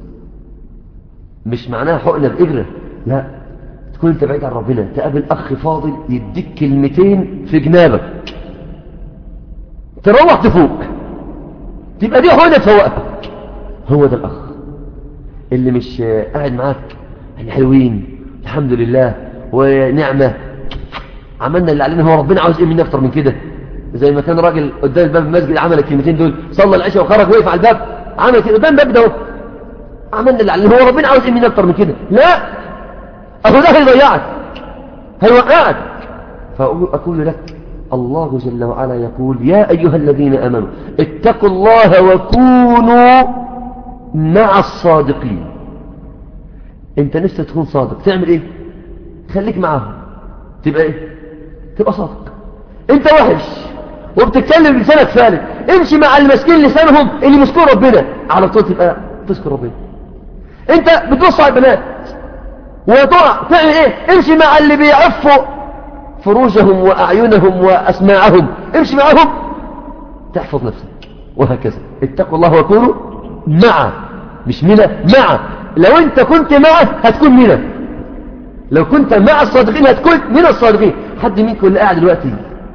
مش معناها حقنة بإبرة لا تكون انت بعيد عن ربنا تقابل أخ فاضل يديك كلمتين في جنابك تروح تفوق تبقى دي هنا فوقك هو ده الأخ اللي مش قاعد معاك احنا حلوين الحمد لله ونعمة عملنا اللي علينا هو ربنا عاوز ايه مني اكتر من كده زي ما كان راجل قدام الباب المسجد عمل الكلمتين دول صلى العشاء وخرج وقف على الباب عمل كده قدام الباب ده اهو. عملنا اللي علينا هو ربنا عاوز ايه مني اكتر من كده لا اهو ده هيضيعك هيوقعك فاقول لك الله جل وعلا يقول يا ايها الذين امنوا اتقوا الله وكونوا مع الصادقين انت نفسك تكون صادق تعمل ايه خليك معاهم تبقى ايه تبقى صادق انت وحش وبتتكلم لسانك فالك امشي مع المسكين لسانهم اللي مسكون ربنا على طول تبقى تذكر ربنا انت بتبص على البنات وتقع تعمل ايه امشي مع اللي بيعفوا فروجهم واعينهم واسماعهم امشي معهم تحفظ نفسك وهكذا اتقوا الله وكونوا مع مش منى مع لو انت كنت معه هتكون منى لو كنت مع الصادقين هتكون من الصادقين حد منكم اللي قاعد دلوقتي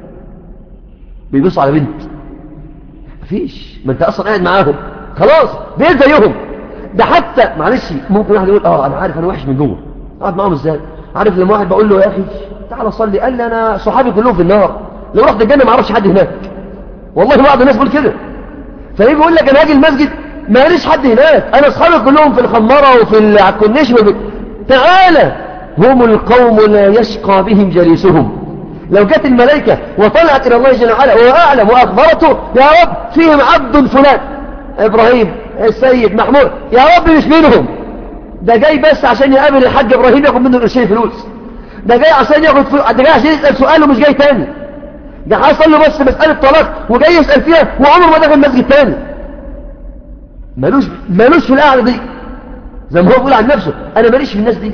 بيبص على بنت مفيش ما انت اصلا قاعد معاهم خلاص بقيت زيهم ده حتى معلش ممكن واحد يقول اه انا عارف انا وحش من جوه قاعد معاهم ازاي عارف لما واحد بقول له يا اخي تعالى صلي قال لي انا صحابي كلهم في النار لو رحت الجنه ما اعرفش حد هناك والله بعض الناس بيقول كده فيجي يقول لك انا هاجي المسجد ما ليش حد هناك انا اصحابي كلهم في الخماره وفي الكورنيش وفي... تعالى هم القوم لا يشقى بهم جليسهم لو جت الملائكة وطلعت إلى الله جل وعلا وهو أعلم وأخبرته يا رب فيهم عبد فلان إبراهيم السيد محمود يا رب مش منهم ده جاي بس عشان يقابل الحاج إبراهيم ياخد منه قرشين فلوس ده جاي عشان ياخد فلوس ده جاي عشان يسأل سؤال ومش جاي تاني ده حصل له بس مسألة طلاق وجاي يسأل فيها وعمره ما دخل مسجد تاني ملوش ملوش في القعدة دي زي ما هو بيقول عن نفسه أنا ماليش في الناس دي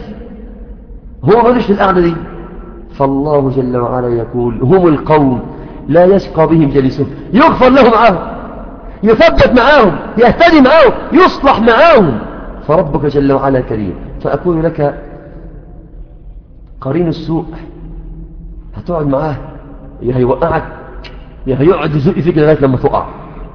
هو مالوش في القعدة دي فالله جل وعلا يقول هم القوم لا يشقى بهم جلسهم يغفر له معاهم يثبت معاهم يهتدي معاهم يصلح معاهم فربك جل وعلا كريم فأقول لك قرين السوء هتقعد معاه يا هيوقعك يا هيقعد يزق فيك لغاية لما تقع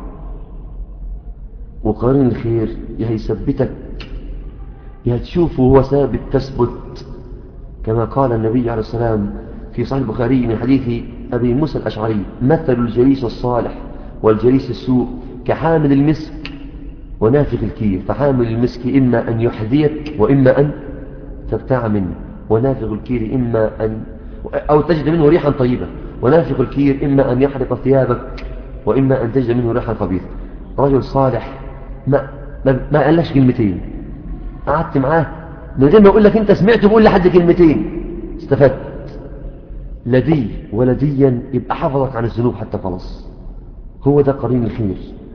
وقرين الخير يا هيثبتك يا تشوفه وهو ثابت تثبت كما قال النبي عليه السلام في صحيح البخاري من حديث أبي موسى الأشعري مثل الجليس الصالح والجليس السوء كحامل المسك ونافخ الكير فحامل المسك إما أن يحذيك وإما أن تبتاع منه ونافخ الكير إما أن أو تجد منه ريحا طيبة ونافخ الكير إما أن يحرق ثيابك وإما أن تجد منه ريحا خبيثة رجل صالح ما, ما, ما قالش كلمتين قعدت معاه من غير ما يقول لك انت سمعت بقول لحد كلمتين استفدت لا دي ولا ديا يبقى حفظك عن الذنوب حتى خلاص هو ده قرين الخير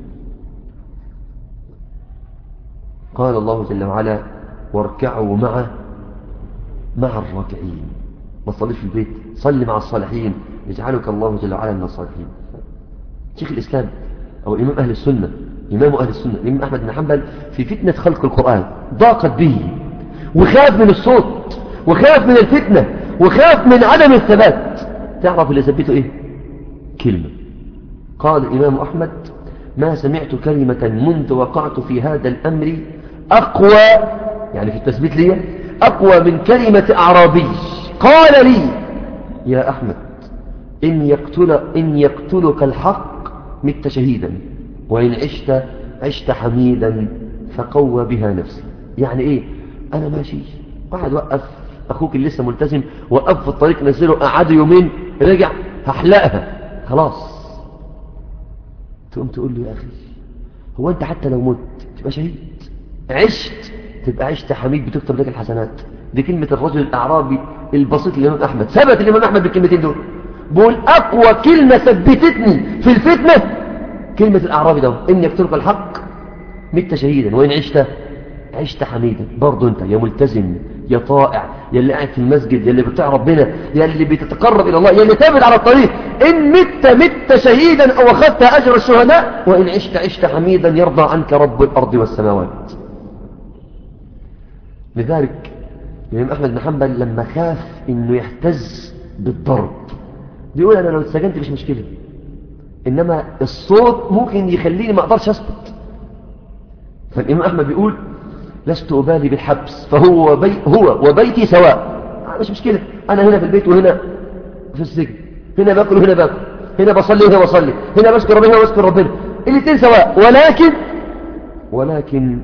قال الله جل وعلا واركعوا مع مع الراكعين ما تصليش في البيت صل مع الصالحين يجعلك الله جل وعلا من الصالحين شيخ الإسلام أو إمام أهل السنة إمام أهل السنة الإمام أحمد بن حنبل في فتنة خلق القرآن ضاقت به وخاف من الصوت وخاف من الفتنة وخاف من عدم الثبات تعرف اللي ثبته ايه كلمة قال الإمام أحمد ما سمعت كلمة منذ وقعت في هذا الأمر أقوى يعني في التثبيت لي أقوى من كلمة أعرابي قال لي يا أحمد إن, يقتل إن يقتلك الحق مت شهيدا وإن عشت عشت حميدا فقوى بها نفسي يعني إيه أنا ماشي قاعد وقف أخوك اللي لسه ملتزم وقف في الطريق نزله قعد يومين رجع هحلقها خلاص تقوم تقول له يا أخي هو أنت حتى لو مت تبقى شهيد عشت تبقى عشت حميد بتكتب لك الحسنات دي كلمة الرجل الأعرابي البسيط الإمام أحمد ثبت الإمام أحمد بالكلمتين دول بقول أقوى كلمة ثبتتني في الفتنة كلمة الأعرابي ده إن يقتلك الحق مت شهيدا وإن عشت عشت حميدا برضه انت يا ملتزم يا طائع يا اللي قاعد في المسجد يا اللي بتاع ربنا يا اللي بتتقرب الى الله يا اللي ثابت على الطريق ان مت مت شهيدا او اخذت اجر الشهداء وان عشت عشت حميدا يرضى عنك رب الارض والسماوات لذلك الامام احمد بن حنبل لما خاف انه يهتز بالضرب بيقول انا لو اتسجنت مش مشكله إنما الصوت ممكن يخليني ما أقدرش أثبت فالإمام أحمد بيقول لست أبالي بالحبس فهو بي هو وبيتي سواء مش مشكلة أنا هنا في البيت وهنا في السجن هنا باكل وهنا باكل هنا بصلي وهنا بصلي هنا بشكر ربنا وهنا بشكر ربنا الاثنين سواء ولكن ولكن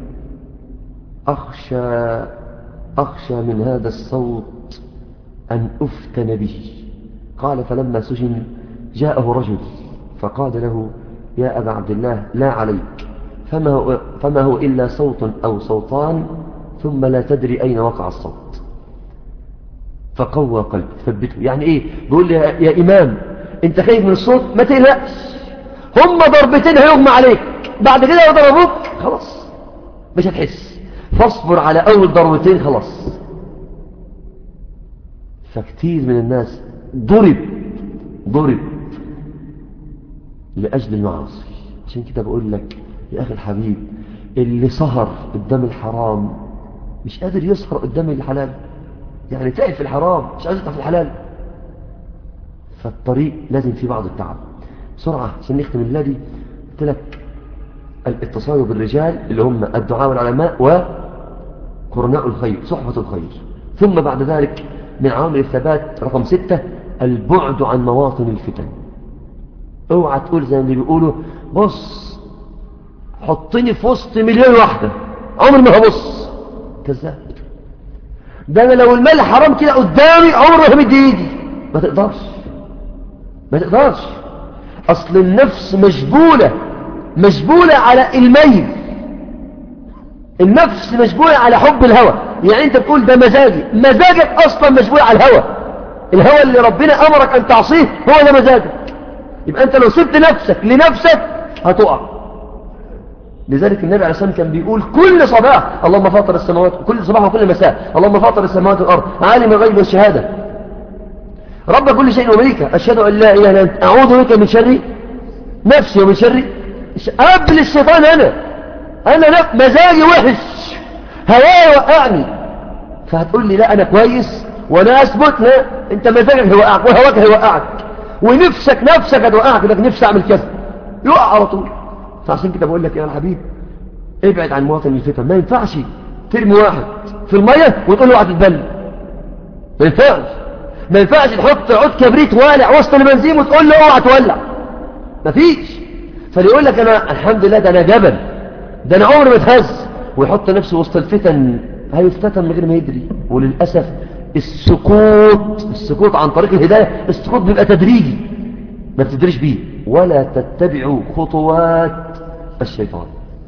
أخشى أخشى من هذا الصوت أن أفتن به قال فلما سجن جاءه رجل فقال له يا أبا عبد الله لا عليك فما هو, فما هو إلا صوت أو صوتان ثم لا تدري أين وقع الصوت فقوى قلبي ثبته يعني إيه بيقول لي يا إمام أنت خايف من الصوت ما تقلقش هم ضربتين هيغمى عليك بعد كده لو ضربوك خلاص مش هتحس فاصبر على أول ضربتين خلاص فكتير من الناس ضرب ضرب لأجل المعاصي عشان كده بقول لك يا أخي الحبيب اللي سهر قدام الحرام مش قادر يسهر قدام الحلال يعني تعب في الحرام مش قادر يطلع في الحلال فالطريق لازم فيه بعض التعب بسرعة عشان نختم الليلة دي قلت لك الاتصال بالرجال اللي هم الدعاء والعلماء وقرناء الخير صحبة الخير ثم بعد ذلك من عوامل الثبات رقم ستة البعد عن مواطن الفتن اوعى تقول زي اللي بيقولوا بص حطني في وسط مليون واحدة عمر ما هبص كذاب ده انا لو المال حرام كده قدامي عمر ما همد ايدي ما تقدرش ما تقدرش اصل النفس مجبولة مجبولة على الميل النفس مجبولة على حب الهوى يعني انت بتقول ده مزاجي مزاجك اصلا مجبول على الهوى الهوى اللي ربنا امرك ان تعصيه هو ده مزاجك يبقى انت لو سبت نفسك لنفسك هتقع لذلك النبي عليه الصلاة والسلام كان بيقول كل صباح اللهم فاطر السماوات كل صباح وكل مساء اللهم فاطر السماوات والأرض عالم الغيب والشهادة رب كل شيء ومليكه أشهد أن لا إله إلا أنت أعوذ بك من شر نفسي ومن شر قبل الشيطان أنا أنا نف... مزاجي وحش هواي وقعني فهتقول لي لا أنا كويس وأنا أثبت لا أنت مزاجك هيوقعك وهواك هيوقعك ونفسك نفسك هتوقعك لك نفسي أعمل كذا يقع على طول فعشان كده بقول لك يا الحبيب ابعد عن مواطن الفتن ما ينفعش ترمي واحد في المية وتقول له اوعى تتبل ما ينفعش ما ينفعش تحط عود كبريت والع وسط البنزين وتقول له اوعى تولع مفيش فاللي يقول لك انا الحمد لله ده انا جبل ده انا عمري ما اتهز ويحط نفسه وسط الفتن هيفتتن من غير ما يدري وللاسف السكوت السكوت عن طريق الهدايه السكوت بيبقى تدريجي ما بتدريش بيه ولا تتبعوا خطوات الشيطان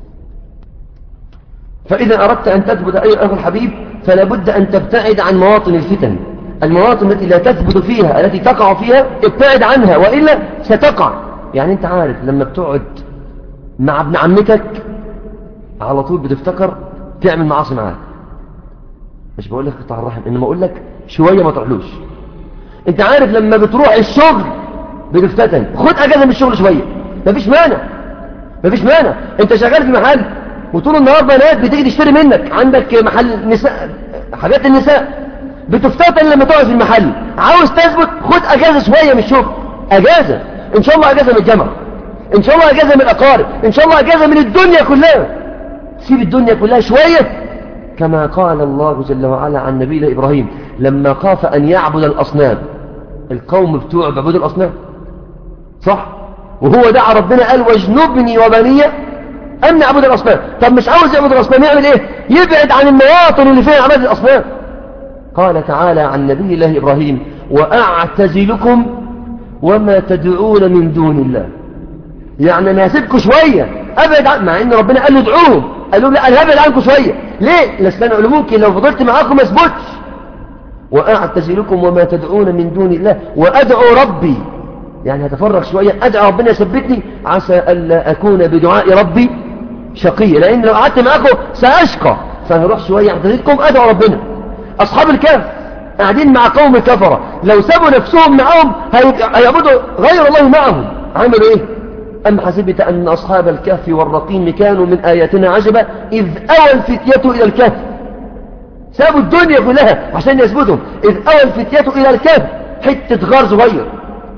فإذا أردت أن تثبت أيها الأخ الحبيب فلا بد أن تبتعد عن مواطن الفتن المواطن التي لا تثبت فيها التي تقع فيها ابتعد عنها وإلا ستقع يعني أنت عارف لما بتقعد مع ابن عمتك على طول بتفتكر تعمل معاصي معاه مش بقول لك قطع الرحم إنما أقول لك شوية ما تروحلوش أنت عارف لما بتروح الشغل بتفتتن خد أجازة من الشغل شوية مفيش مانع مفيش مانع أنت شغال في محل وطول النهار بنات بتيجي تشتري منك عندك محل نساء حاجات النساء بتفتتن لما تقعد في المحل عاوز تثبت خد اجازه شويه من الشغل اجازه ان شاء الله اجازه من الجامعه ان شاء الله اجازه من الاقارب ان شاء الله اجازه من الدنيا كلها سيب الدنيا كلها شويه كما قال الله جل وعلا عن نبينا ابراهيم لما خاف ان يعبد الاصنام القوم بتوع بيعبدوا الاصنام صح وهو دعا ربنا قال واجنبني وبني أن نعبد الأصنام طب مش عاوز يعبد الأصنام يعمل إيه يبعد عن المواطن اللي فيها عبادة الأصنام قال تعالى عن نبي الله إبراهيم وأعتزلكم وما تدعون من دون الله يعني أنا هسيبكم شوية أبعد عن مع إن ربنا قال له ادعوهم قال لهم لا أنا هبعد عنكم شوية ليه لسنا ممكن لو فضلت معاكم ما اثبتش وأعتزلكم وما تدعون من دون الله وأدعو ربي يعني هتفرغ شوية أدعو ربنا يثبتني عسى ألا أكون بدعاء ربي شقيا لأن لو قعدت معاكم سأشقى فهروح شوية اعتذركم أدعو ربنا أصحاب الكهف قاعدين مع قوم كفرة لو سابوا نفسهم معهم هيعبدوا غير الله معهم عملوا إيه أم حسبت أن أصحاب الكهف والرقيم كانوا من آياتنا عجبا إذ أوى الفتية إلى الكهف سابوا الدنيا كلها عشان يثبتهم إذ أوى الفتية إلى الكهف حتة غار صغير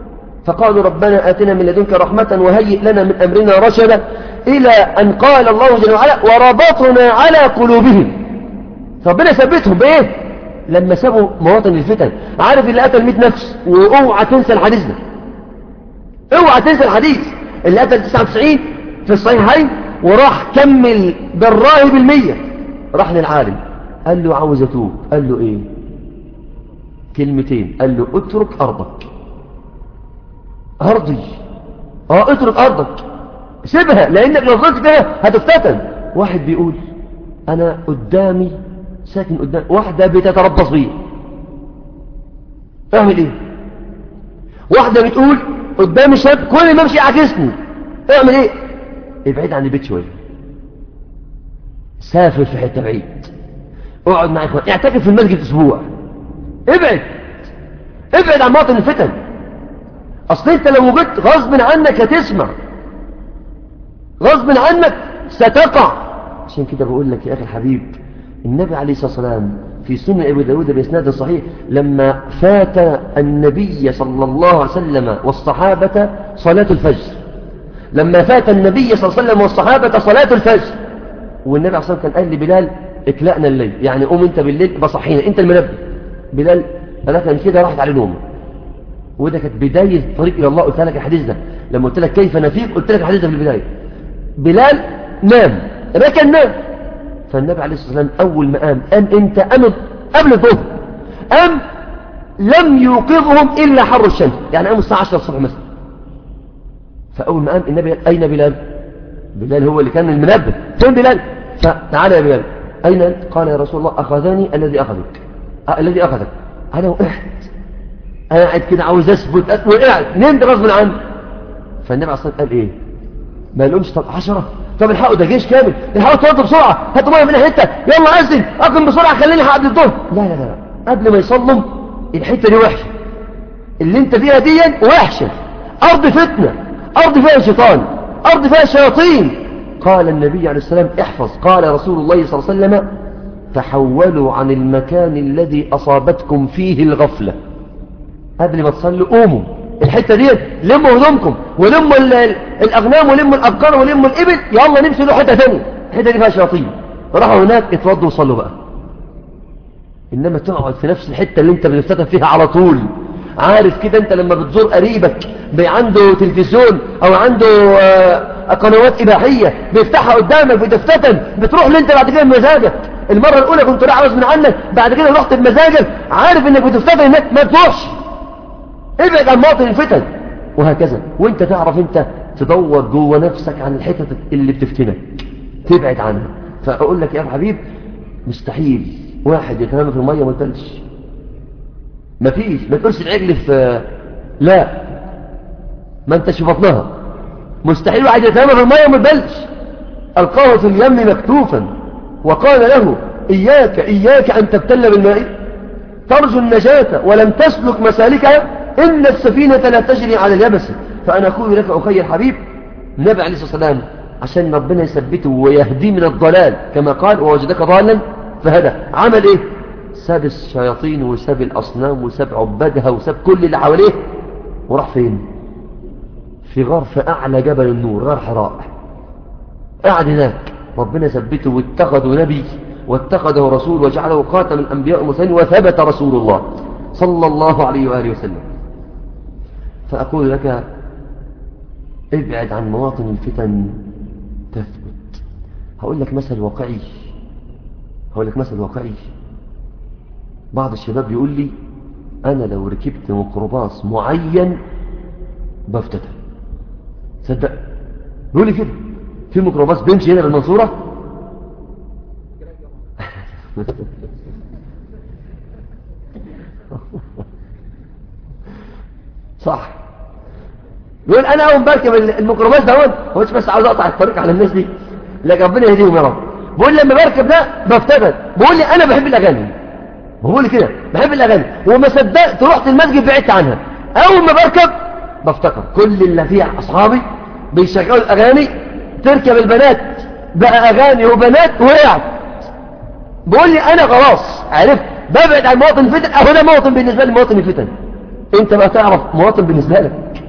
فقالوا ربنا آتنا من لدنك رحمة وهيئ لنا من أمرنا رشدا إلى أن قال الله جل وعلا وربطنا على قلوبهم ربنا ثبتهم بإيه لما سابوا مواطن الفتن عارف اللي قتل 100 نفس واوعى تنسى الحديث ده اوعى تنسى الحديث اللي قتل 99 في الصحيحين وراح كمل بالراهب المية راح للعالم قال له عاوز اتوب قال له ايه كلمتين قال له اترك ارضك ارضي اه اترك ارضك سيبها لانك لو فضلت كده هتفتتن واحد بيقول انا قدامي ساكن قدام واحدة بتتربص بيه اعمل ايه واحدة بتقول قدام شاب كل ما امشي عكسني اعمل ايه ابعد عن البيت شوية سافر في حتة بعيد اقعد مع اخوان اعتكف في المسجد اسبوع ابعد ابعد عن مواطن الفتن اصل انت لو وجدت غصب عنك هتسمع غصب عنك ستقع عشان كده بقول لك يا اخي الحبيب النبي عليه الصلاة والسلام في سنة أبي داود بإسناد صحيح لما فات النبي صلى الله عليه وسلم والصحابة صلاة الفجر لما فات النبي صلى الله عليه وسلم والصحابة صلاة الفجر والنبي عليه الصلاة والسلام كان قال لبلال اكلأنا الليل يعني قوم انت بالليل بصحينا انت المنبه بلال ثلاثة كده راحت عليه نومه وده كانت بداية الطريق إلى الله قلت لك الحديث ده لما قلت لك كيف نفيق قلت لك الحديث ده في البداية بلال نام ركن نام فالنبي عليه الصلاة والسلام أول ما قام قام انت قام قبل الظهر قام لم يوقظهم إلا حر الشمس يعني قام الساعة 10 الصبح مثلا فأول ما قام النبي قال أين بلال بلال هو اللي كان المنبه فين بلال فتعالى يا بلال أين أنت قال يا رسول الله أخذني الذي أخذك أه الذي أخذك أنا وقعت أنا قاعد كده عاوز أثبت وقعت نمت غصب عني فالنبي عليه الصلاة والسلام قال إيه ما لهمش طب 10 طب الحقوا ده جيش كامل الحقوا توضوا بسرعة هاتوا ميه من حتة يلا أذن أقم بسرعة خليني قبل الظهر لا لا لا قبل ما يصلم الحتة دي وحشة اللي انت فيها دي وحشة أرض فتنة أرض فيها شيطان أرض فيها شياطين قال النبي عليه السلام احفظ قال رسول الله صلى الله عليه وسلم تحولوا عن المكان الذي أصابتكم فيه الغفلة قبل ما تصلوا قوموا الحتة دي لموا هدومكم ولموا الأغنام ولموا الأبقار ولموا الإبل يلا نمشي له حتة ثانية الحتة دي فيها شياطين راحوا هناك اتوضوا وصلوا بقى إنما تقعد في نفس الحتة اللي انت بتفتتن فيها على طول عارف كده انت لما بتزور قريبك عنده تلفزيون او عنده آه قنوات إباحية بيفتحها قدامك بتفتتن بتروح لانت بعد كده بمزاجك المرة الأولى كنت راح من عنك بعد كده رحت بمزاجك عارف انك بتفتتن هناك ما تروحش ابعد عن مواطن الفتن وهكذا وانت تعرف انت تدور جوه نفسك عن الحتت اللي بتفتنك تبعد عنها فاقول لك يا حبيب مستحيل واحد يتنام في الميه ما يتلش مفيش ما تقولش العجل في لا ما انتش في بطنها مستحيل واحد يتنام في الميه وما يبلش القاه في اليم مكتوفا وقال له إياك إياك أن تبتل بالماء ترجو النجاة ولم تسلك مسالكها إن السفينة لا تجري على اليبس فأنا أقول لك أخي الحبيب النبي عليه الصلاة والسلام عشان ربنا يثبته ويهديه من الضلال كما قال ووجدك ضالا فهدى عمل إيه ساب الشياطين وساب الأصنام وساب عبادها وساب كل اللي حواليه وراح فين في غار في أعلى جبل النور غار حراء قعد هناك ربنا ثبته واتخذوا نبي واتخذه رسول وجعله خاتم الأنبياء المرسلين وثبت رسول الله صلى الله عليه وآله وسلم فأقول لك ابعد عن مواطن الفتن تثبت هقول لك مثل واقعي هقول لك مثل واقعي بعض الشباب يقول لي أنا لو ركبت ميكروباص معين بفتتن صدق بيقول لي كده في ميكروباص بيمشي هنا بالمنصورة صح يقول انا اول بركب الميكروباص ده هو مش بس عاوز اقطع الطريق على الناس دي لكن ربنا يهديهم يا رب بقول لما بركب ده بفتتن بقول لي انا بحب الاغاني بقول لي كده بحب الاغاني وما صدقت رحت المسجد بعدت عنها اول ما بركب بفتكر كل اللي فيها اصحابي بيشغلوا الاغاني تركب البنات بقى اغاني وبنات وقعت بقول لي انا خلاص عرفت ببعد عن مواطن الفتن اهو ده مواطن بالنسبه لي مواطن الفتن انت بقى تعرف مواطن بالنسبه لك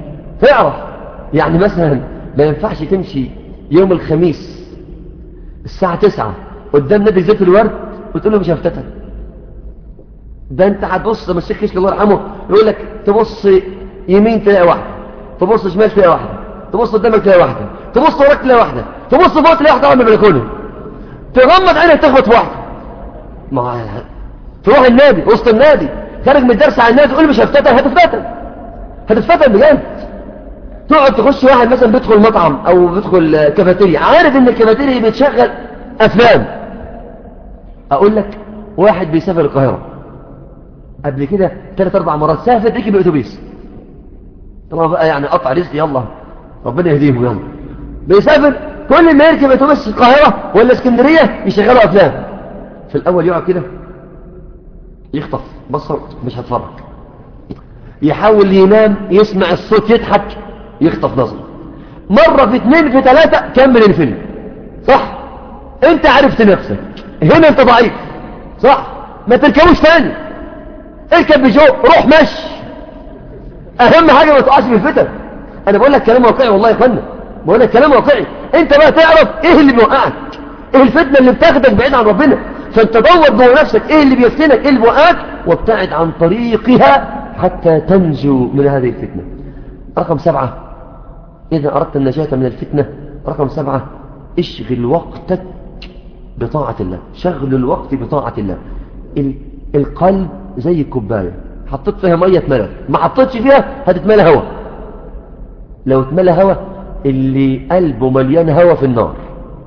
اعرف يعني مثلا ما ينفعش تمشي يوم الخميس الساعة تسعة قدام نادي زيت الورد وتقول له مش هفتتك ده انت هتبص ما الشيخ الله يرحمه يقول لك تبص يمين تلاقي واحده تبص شمال تلاقي واحده تبص قدامك تلاقي واحده تبص وراك تلاقي واحده تبص فوق تلاقي واحده من البلكونه تغمض عينك تخبط في واحده ما تروح النادي وسط النادي خارج من الدرس على النادي تقول مش هفتتن هتفتتن هتفتتن بجد تقعد تخش واحد مثلا بيدخل مطعم او بيدخل كافيتيريا عارف ان الكافيتيريا بتشغل افلام اقول لك واحد بيسافر القاهره قبل كده ثلاث اربع مرات سافر ركب اتوبيس طبعا بقى يعني قطع رزق يلا ربنا يهديهم يلا بيسافر كل ما يركب اتوبيس القاهره ولا اسكندريه يشغلوا افلام في الاول يقعد كده يخطف بصر مش هتفرج يحاول ينام يسمع الصوت يضحك يخطف نظر مرة في اثنين في ثلاثة كمل الفيلم صح انت عرفت نفسك هنا انت ضعيف صح ما تركبوش تاني اركب بجو روح مشي اهم حاجة ما تقعش في الفتن انا بقول لك كلام واقعي والله يا فندم بقول لك كلام واقعي انت بقى تعرف ايه اللي بيوقعك ايه الفتنة اللي بتاخدك بعيد عن ربنا فانت دور جوه نفسك ايه اللي بيفتنك ايه اللي بيوقعك وابتعد عن طريقها حتى تنجو من هذه الفتنة رقم سبعة إذا أردت النجاة من الفتنة رقم سبعة اشغل وقتك بطاعة الله شغل الوقت بطاعة الله القلب زي الكوباية حطيت فيها مية اتملت ما حطيتش فيها هتتملى هوا لو اتملى هوا اللي قلبه مليان هوا في النار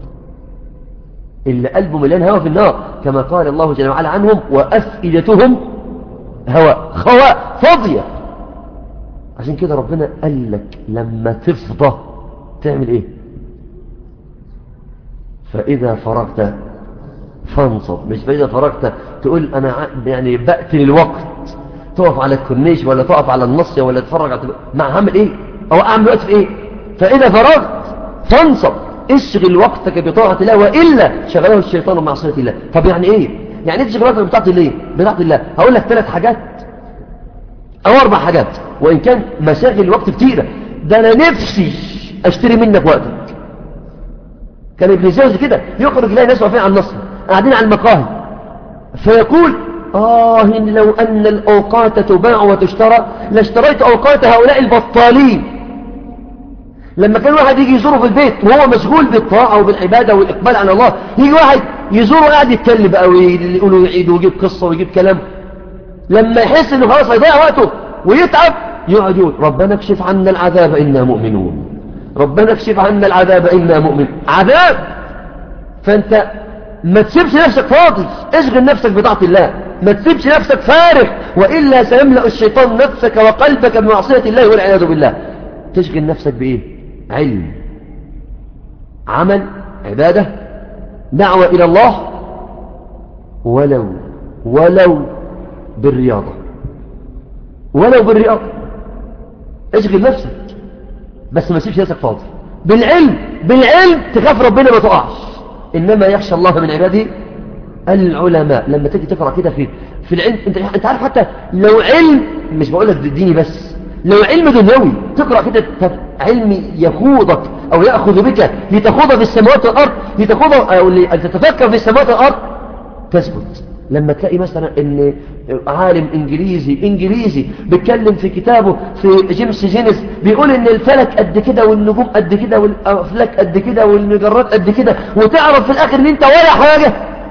اللي قلبه مليان هوا في النار كما قال الله جل وعلا عنهم وأفئدتهم هواء خواء فاضية عشان كده ربنا قال لك لما تفضى تعمل ايه فإذا فرغت فانصب مش فإذا فرغت تقول أنا يعني بقتل الوقت تقف على الكورنيش ولا تقف على النصية ولا تتفرج على مع هعمل ايه او اعمل وقت في ايه فإذا فرغت فانصب اشغل وقتك بطاعة الله وإلا شغله الشيطان بمعصية الله طب يعني ايه يعني ايه تشغل وقتك بطاعة الله بطاعة الله هقول لك ثلاث حاجات او اربع حاجات وان كان مشاغل الوقت كتيرة ده انا نفسي اشتري منك وقتك كان ابن زوج كده يخرج يلاقي ناس واقفين على النصر قاعدين على المقاهي فيقول آه لو أن الأوقات تباع وتشترى لاشتريت أوقات هؤلاء البطالين لما كان واحد يجي يزوره في البيت وهو مشغول بالطاعة وبالعبادة والإقبال على الله يجي واحد يزوره وقاعد يتكلم بقى ويقول ويعيد ويجيب قصة ويجيب كلام لما يحس انه خلاص هيضيع وقته ويتعب يقعد يقول ربنا اكشف عنا العذاب إنا مؤمنون ربنا اكشف عنا العذاب إنا مؤمنون عذاب فانت ما تسيبش نفسك فاضي اشغل نفسك بطاعة الله ما تسيبش نفسك فارغ وإلا سيملأ الشيطان نفسك وقلبك بمعصية الله والعياذ بالله تشغل نفسك بإيه علم عمل عبادة دعوة إلى الله ولو ولو بالرياضة ولو بالرياضة اشغل نفسك بس ما تسيبش نفسك فاضي بالعلم بالعلم تخاف ربنا ما تقعش إنما يخشى الله من عباده العلماء لما تيجي تقرأ كده في في العلم انت انت عارف حتى لو علم مش بقول لك ديني بس لو علم دنيوي تقرأ كده علم يخوضك أو يأخذ بك لتخوض في السماوات والأرض لتخوض أو لتتفكر في السماوات والأرض تثبت لما تلاقي مثلا ان عالم انجليزي انجليزي بيتكلم في كتابه في جيمس جينيس بيقول ان الفلك قد كده والنجوم قد كده والافلاك قد كده والمجرات قد كده وتعرف في الاخر ان انت ولا حاجة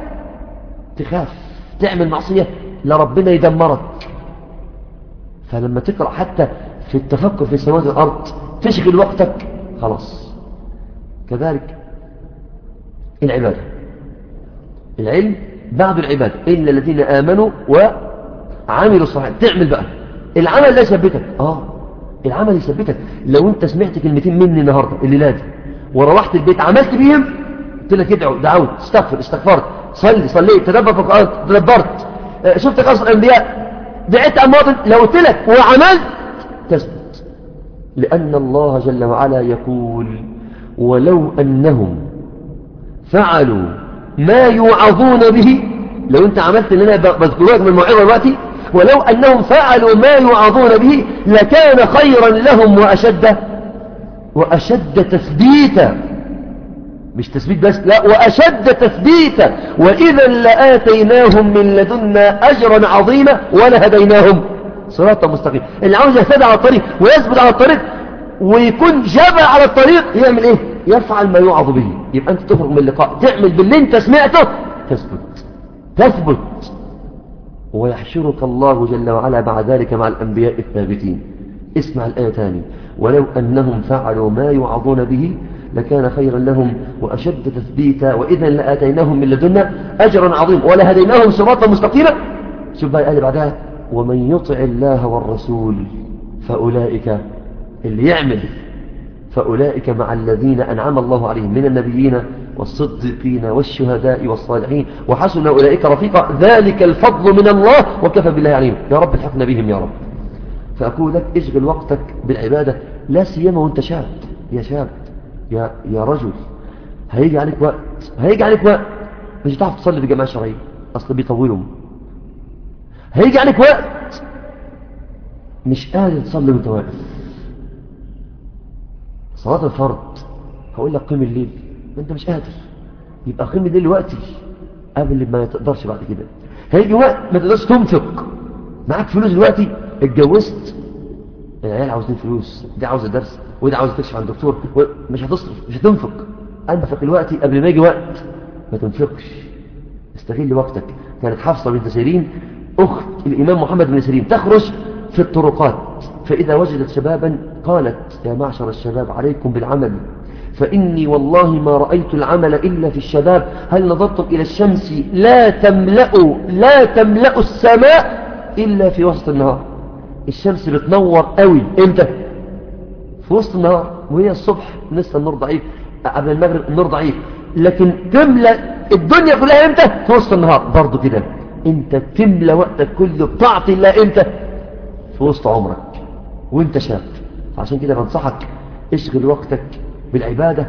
تخاف تعمل معصية لربنا يدمرك فلما تقرأ حتى في التفكر في السماوات والارض تشغل وقتك خلاص كذلك العبادة العلم بعد العبادة إلا الذين آمنوا وعملوا الصالحات تعمل بقى العمل لا يثبتك آه العمل يثبتك لو أنت سمعت كلمتين مني النهاردة الليلة دي وروحت البيت عملت بيهم قلت لك ادعو دعوت استغفر استغفرت صلي صليت تدبر في القرآن تدبرت شفت قصص الأنبياء دعيت أماضي لو قلت لك وعملت تثبت لأن الله جل وعلا يقول ولو أنهم فعلوا ما يوعظون به لو انت عملت اللي انا بذكرك من الموعظه دلوقتي ولو أنهم فعلوا ما يوعظون به لكان خيرا لهم وأشد وأشد تثبيتا مش تثبيت بس لا وأشد تثبيتا وإذا لآتيناهم من لدنا أجرا عظيما ولهديناهم صراطا مستقيم اللي عاوز يهتدى على الطريق ويثبت على الطريق ويكون جبع على الطريق يعمل ايه يفعل ما يوعظ به يبقى انت تخرج من اللقاء تعمل باللي انت سمعته تثبت تثبت ويحشرك الله جل وعلا بعد ذلك مع الأنبياء الثابتين اسمع الآية تاني ولو أنهم فعلوا ما يوعظون به لكان خيرا لهم وأشد تثبيتا وإذا لآتيناهم من لدنا أجرا عظيما ولهديناهم صراطا مستقيما شوف بقى الآية بعدها ومن يطع الله والرسول فأولئك اللي يعمل فأولئك مع الذين أنعم الله عليهم من النبيين والصديقين والشهداء والصالحين وحسن أولئك رفيقا ذلك الفضل من الله وكفى بالله عليم يا رب الحقنا بهم يا رب فأقول لك اشغل وقتك بالعبادة لا سيما وانت شاب يا شاب يا, يا رجل هيجي عليك وقت هيجي عليك وقت مش هتعرف تصلي في جماعة شرعية أصل بيطولهم هيجي عليك وقت مش قادر تصلي وانت واقف صلاة الفرض هقول لك قيم الليل انت مش قادر يبقى قيم الليل وقتي قبل ما تقدرش بعد كده هيجي وقت ما تقدرش تنفق معاك فلوس دلوقتي اتجوزت العيال عاوزين فلوس دي عاوزه درس ودي عاوزه تكشف عن دكتور مش هتصرف مش هتنفق انفق الوقت قبل ما يجي وقت ما تنفقش استغل وقتك كانت حفصة بنت سيرين أخت الإمام محمد بن سيرين تخرج في الطرقات فإذا وجدت شبابا قالت يا معشر الشباب عليكم بالعمل فإني والله ما رأيت العمل إلا في الشباب هل نظرتم إلى الشمس لا تملأ لا تملأ السماء إلا في وسط النهار الشمس بتنور قوي امتى في وسط النهار وهي الصبح لسه النور ضعيف قبل المغرب النور ضعيف لكن تملأ الدنيا كلها امتى في وسط النهار برضو كده انت تملأ وقتك كله بتعطي الله امتى في وسط عمرك وانت شاب عشان كده بنصحك اشغل وقتك بالعبادة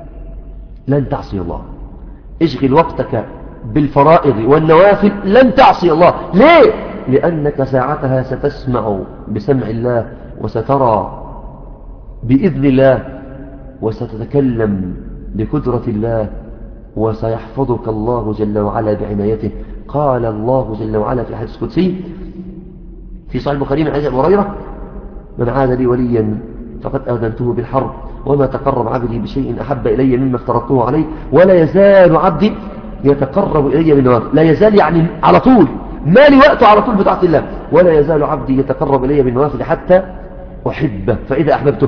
لن تعصي الله اشغل وقتك بالفرائض والنوافل لن تعصي الله ليه؟ لأنك ساعتها ستسمع بسمع الله وسترى بإذن الله وستتكلم بقدرة الله وسيحفظك الله جل وعلا بعنايته قال الله جل وعلا في حديث قدسي في صحيح البخاري من حديث أبو هريرة من عاد لي وليا فقد آذنته بالحرب وما تقرب عبدي بشيء أحب إلي مما افترضته عليه ولا يزال عبدي يتقرب إلي بالنوافل لا يزال يعني على طول ما لي وقته على طول بطاعة الله ولا يزال عبدي يتقرب إلي بالنوافل حتى أحبه فإذا أحببته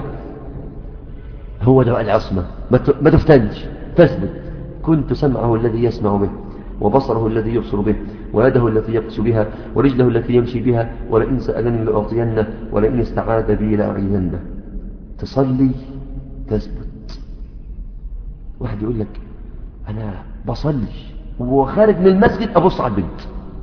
هو ده العصمة ما تفتنش تثبت كنت سمعه الذي يسمع به وبصره الذي يبصر به ويده التي يبطش بها ورجله التي يمشي بها ولئن سألني لأعطينه ولئن استعاذ بي لأعيذنه تصلي تثبت واحد يقول لك أنا بصلي وخارج من المسجد أبص على البنت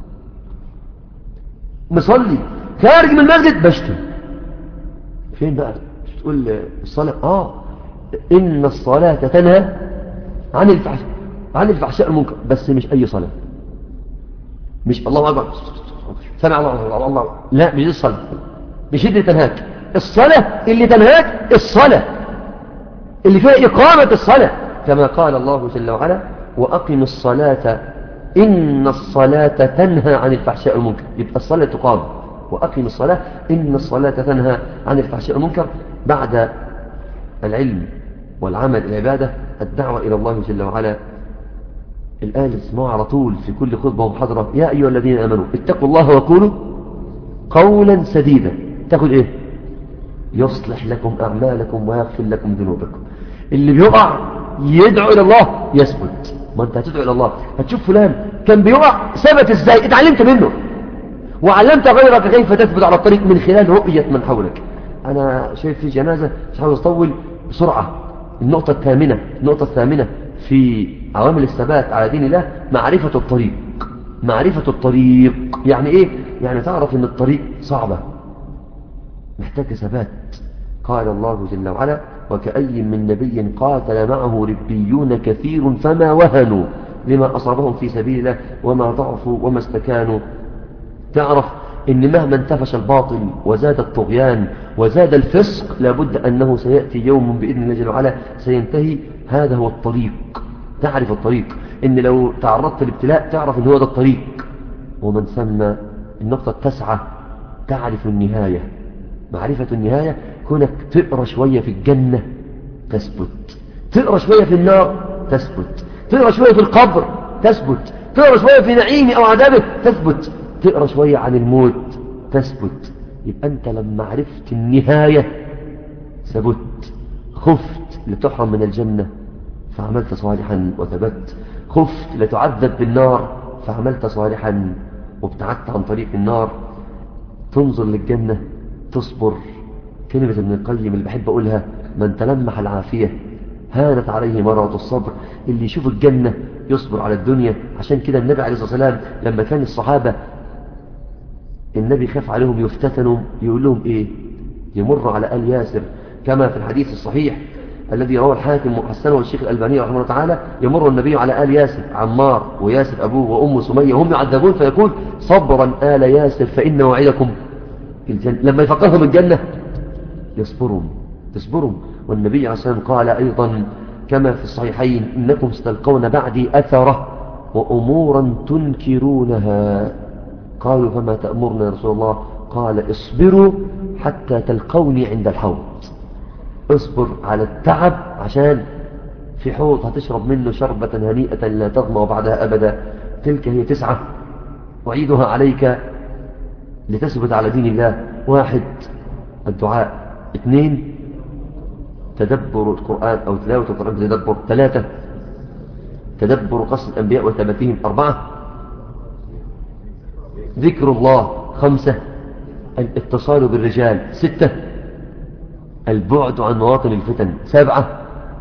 مصلي خارج من المسجد بشتم فين بقى تقول الصلاة آه إن الصلاة تنهى عن الفحشاء عن الفحشاء المنكر بس مش أي صلاة مش الله أكبر سمع الله الله, الله. لا مش الصلاة مش اللي تنهاك الصلاة اللي تنهاك الصلاة اللي فيها إقامة الصلاة كما قال الله جل وعلا وأقم الصلاة إن الصلاة تنهى عن الفحشاء والمنكر يبقى الصلاة تقام وأقم الصلاة إن الصلاة تنهى عن الفحشاء والمنكر بعد العلم والعمل العبادة الدعوة إلى الله جل وعلا الآن اسمعوا على طول في كل خطبة ومحاضرة يا أيها الذين آمنوا اتقوا الله وقولوا قولا سديدا تاخد إيه يصلح لكم أعمالكم ويغفر لكم ذنوبكم اللي بيقع يدعو إلى الله يثبت ما أنت هتدعو إلى الله هتشوف فلان كان بيقع ثبت إزاي اتعلمت منه وعلمت غيرك كيف تثبت على الطريق من خلال رؤية من حولك أنا شايف في جنازة مش عاوز أطول بسرعة النقطة الثامنة النقطة الثامنة في عوامل الثبات على دين الله معرفة الطريق معرفة الطريق يعني ايه يعني تعرف ان الطريق صعبة محتاج ثبات قال الله جل وعلا وكأي من نبي قاتل معه ربيون كثير فما وهنوا لما أصابهم في سبيل الله وما ضعفوا وما استكانوا تعرف إن مهما انتفش الباطل وزاد الطغيان وزاد الفسق لابد أنه سيأتي يوم بإذن الله جل وعلا سينتهي هذا هو الطريق تعرف الطريق إن لو تعرضت لابتلاء تعرف إن هو ده الطريق ومن ثم النقطة التاسعة تعرف النهاية معرفة النهاية كونك تقرأ شوية في الجنة تثبت تقرأ شوية في النار تثبت تقرأ شوية في القبر تثبت تقرأ شوية في نعيمه أو عذابه تثبت تقرأ شوية عن الموت تثبت يبقى أنت لما عرفت النهاية ثبت خفت لتحرم من الجنة فعملت صالحا وثبت خفت لتعذب بالنار فعملت صالحا وابتعدت عن طريق النار تنظر للجنة تصبر كلمة ابن القيم اللي بحب أقولها من تلمح العافية هانت عليه مرة الصبر اللي يشوف الجنة يصبر على الدنيا عشان كده النبي عليه الصلاة والسلام لما كان الصحابة النبي خاف عليهم يفتتنوا يقول لهم ايه يمر على آل ياسر كما في الحديث الصحيح الذي رواه الحاكم وحسنه الشيخ الألباني رحمه الله تعالى يمر النبي على آل ياسر عمار وياسر أبوه وأم سمية وهم يعذبون فيقول صبرا آل ياسر فإن موعدكم الجنة لما يفكرهم الجنة يصبرون تصبرون والنبي عليه الصلاة والسلام قال أيضا كما في الصحيحين إنكم ستلقون بعدي أثرة وأمورا تنكرونها قالوا فما تأمرنا يا رسول الله قال اصبروا حتى تلقوني عند الحوض اصبر على التعب عشان في حوض هتشرب منه شربة هنيئة لا تظمأ بعدها أبدا تلك هي تسعة أعيدها عليك لتثبت على دين الله واحد الدعاء اثنين تدبر القرآن أو تلاوة القرآن تدبر ثلاثة تدبر قصد الأنبياء وثباتهم أربعة ذكر الله خمسة الاتصال بالرجال ستة البعد عن مواطن الفتن سبعة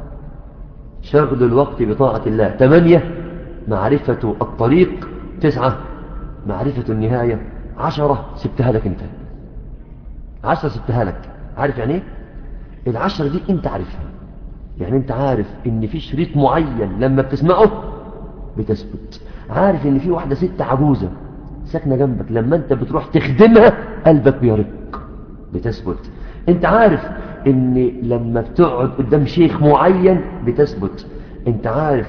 شغل الوقت بطاعة الله ثمانية معرفة الطريق تسعة معرفة النهاية عشرة سبتها لك انت عشرة سبتها لك عارف يعني ايه العشرة دي انت عارفها يعني انت عارف ان في شريط معين لما بتسمعه بتثبت عارف ان في واحدة ست عجوزة ساكنة جنبك لما انت بتروح تخدمها قلبك بيرق بتثبت انت عارف ان لما بتقعد قدام شيخ معين بتثبت انت عارف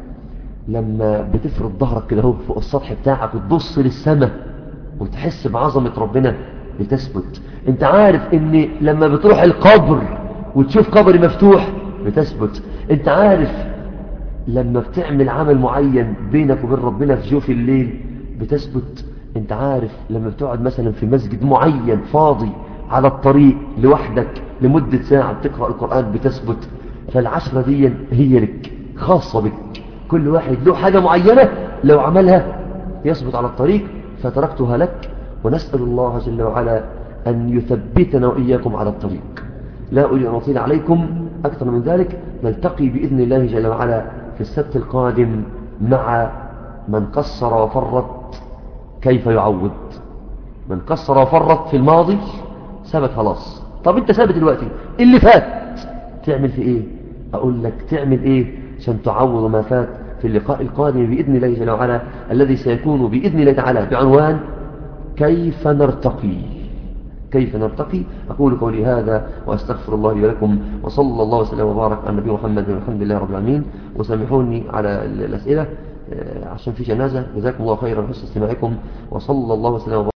لما بتفرد ظهرك كده هو فوق السطح بتاعك وتبص للسماء وتحس بعظمة ربنا بتثبت انت عارف ان لما بتروح القبر وتشوف قبر مفتوح بتثبت انت عارف لما بتعمل عمل معين بينك وبين ربنا في جوف الليل بتثبت انت عارف لما بتقعد مثلا في مسجد معين فاضي على الطريق لوحدك لمدة ساعة بتقرأ القرآن بتثبت فالعشرة دي هي لك خاصة بك كل واحد له حاجة معينة لو عملها يثبت على الطريق فتركتها لك ونسأل الله جل وعلا أن يثبتنا وإياكم على الطريق لا أريد أن أطيل عليكم أكثر من ذلك نلتقي بإذن الله جل وعلا في السبت القادم مع من قصر وفرط كيف يعوض من قصر وفرط في الماضي ثبت خلاص طب انت ثابت دلوقتي اللي فات تعمل في ايه اقول لك تعمل ايه عشان تعوض ما فات في اللقاء القادم بإذن الله جل وعلا الذي سيكون بإذن الله تعالى بعنوان كيف نرتقي كيف نرتقي أقول قولي هذا وأستغفر الله لي ولكم وصلى الله وسلم وبارك على النبي محمد والحمد لله رب العالمين وسامحوني على الأسئلة عشان في جنازة جزاكم الله خيرا حسن استماعكم وصلى الله وسلم وبارك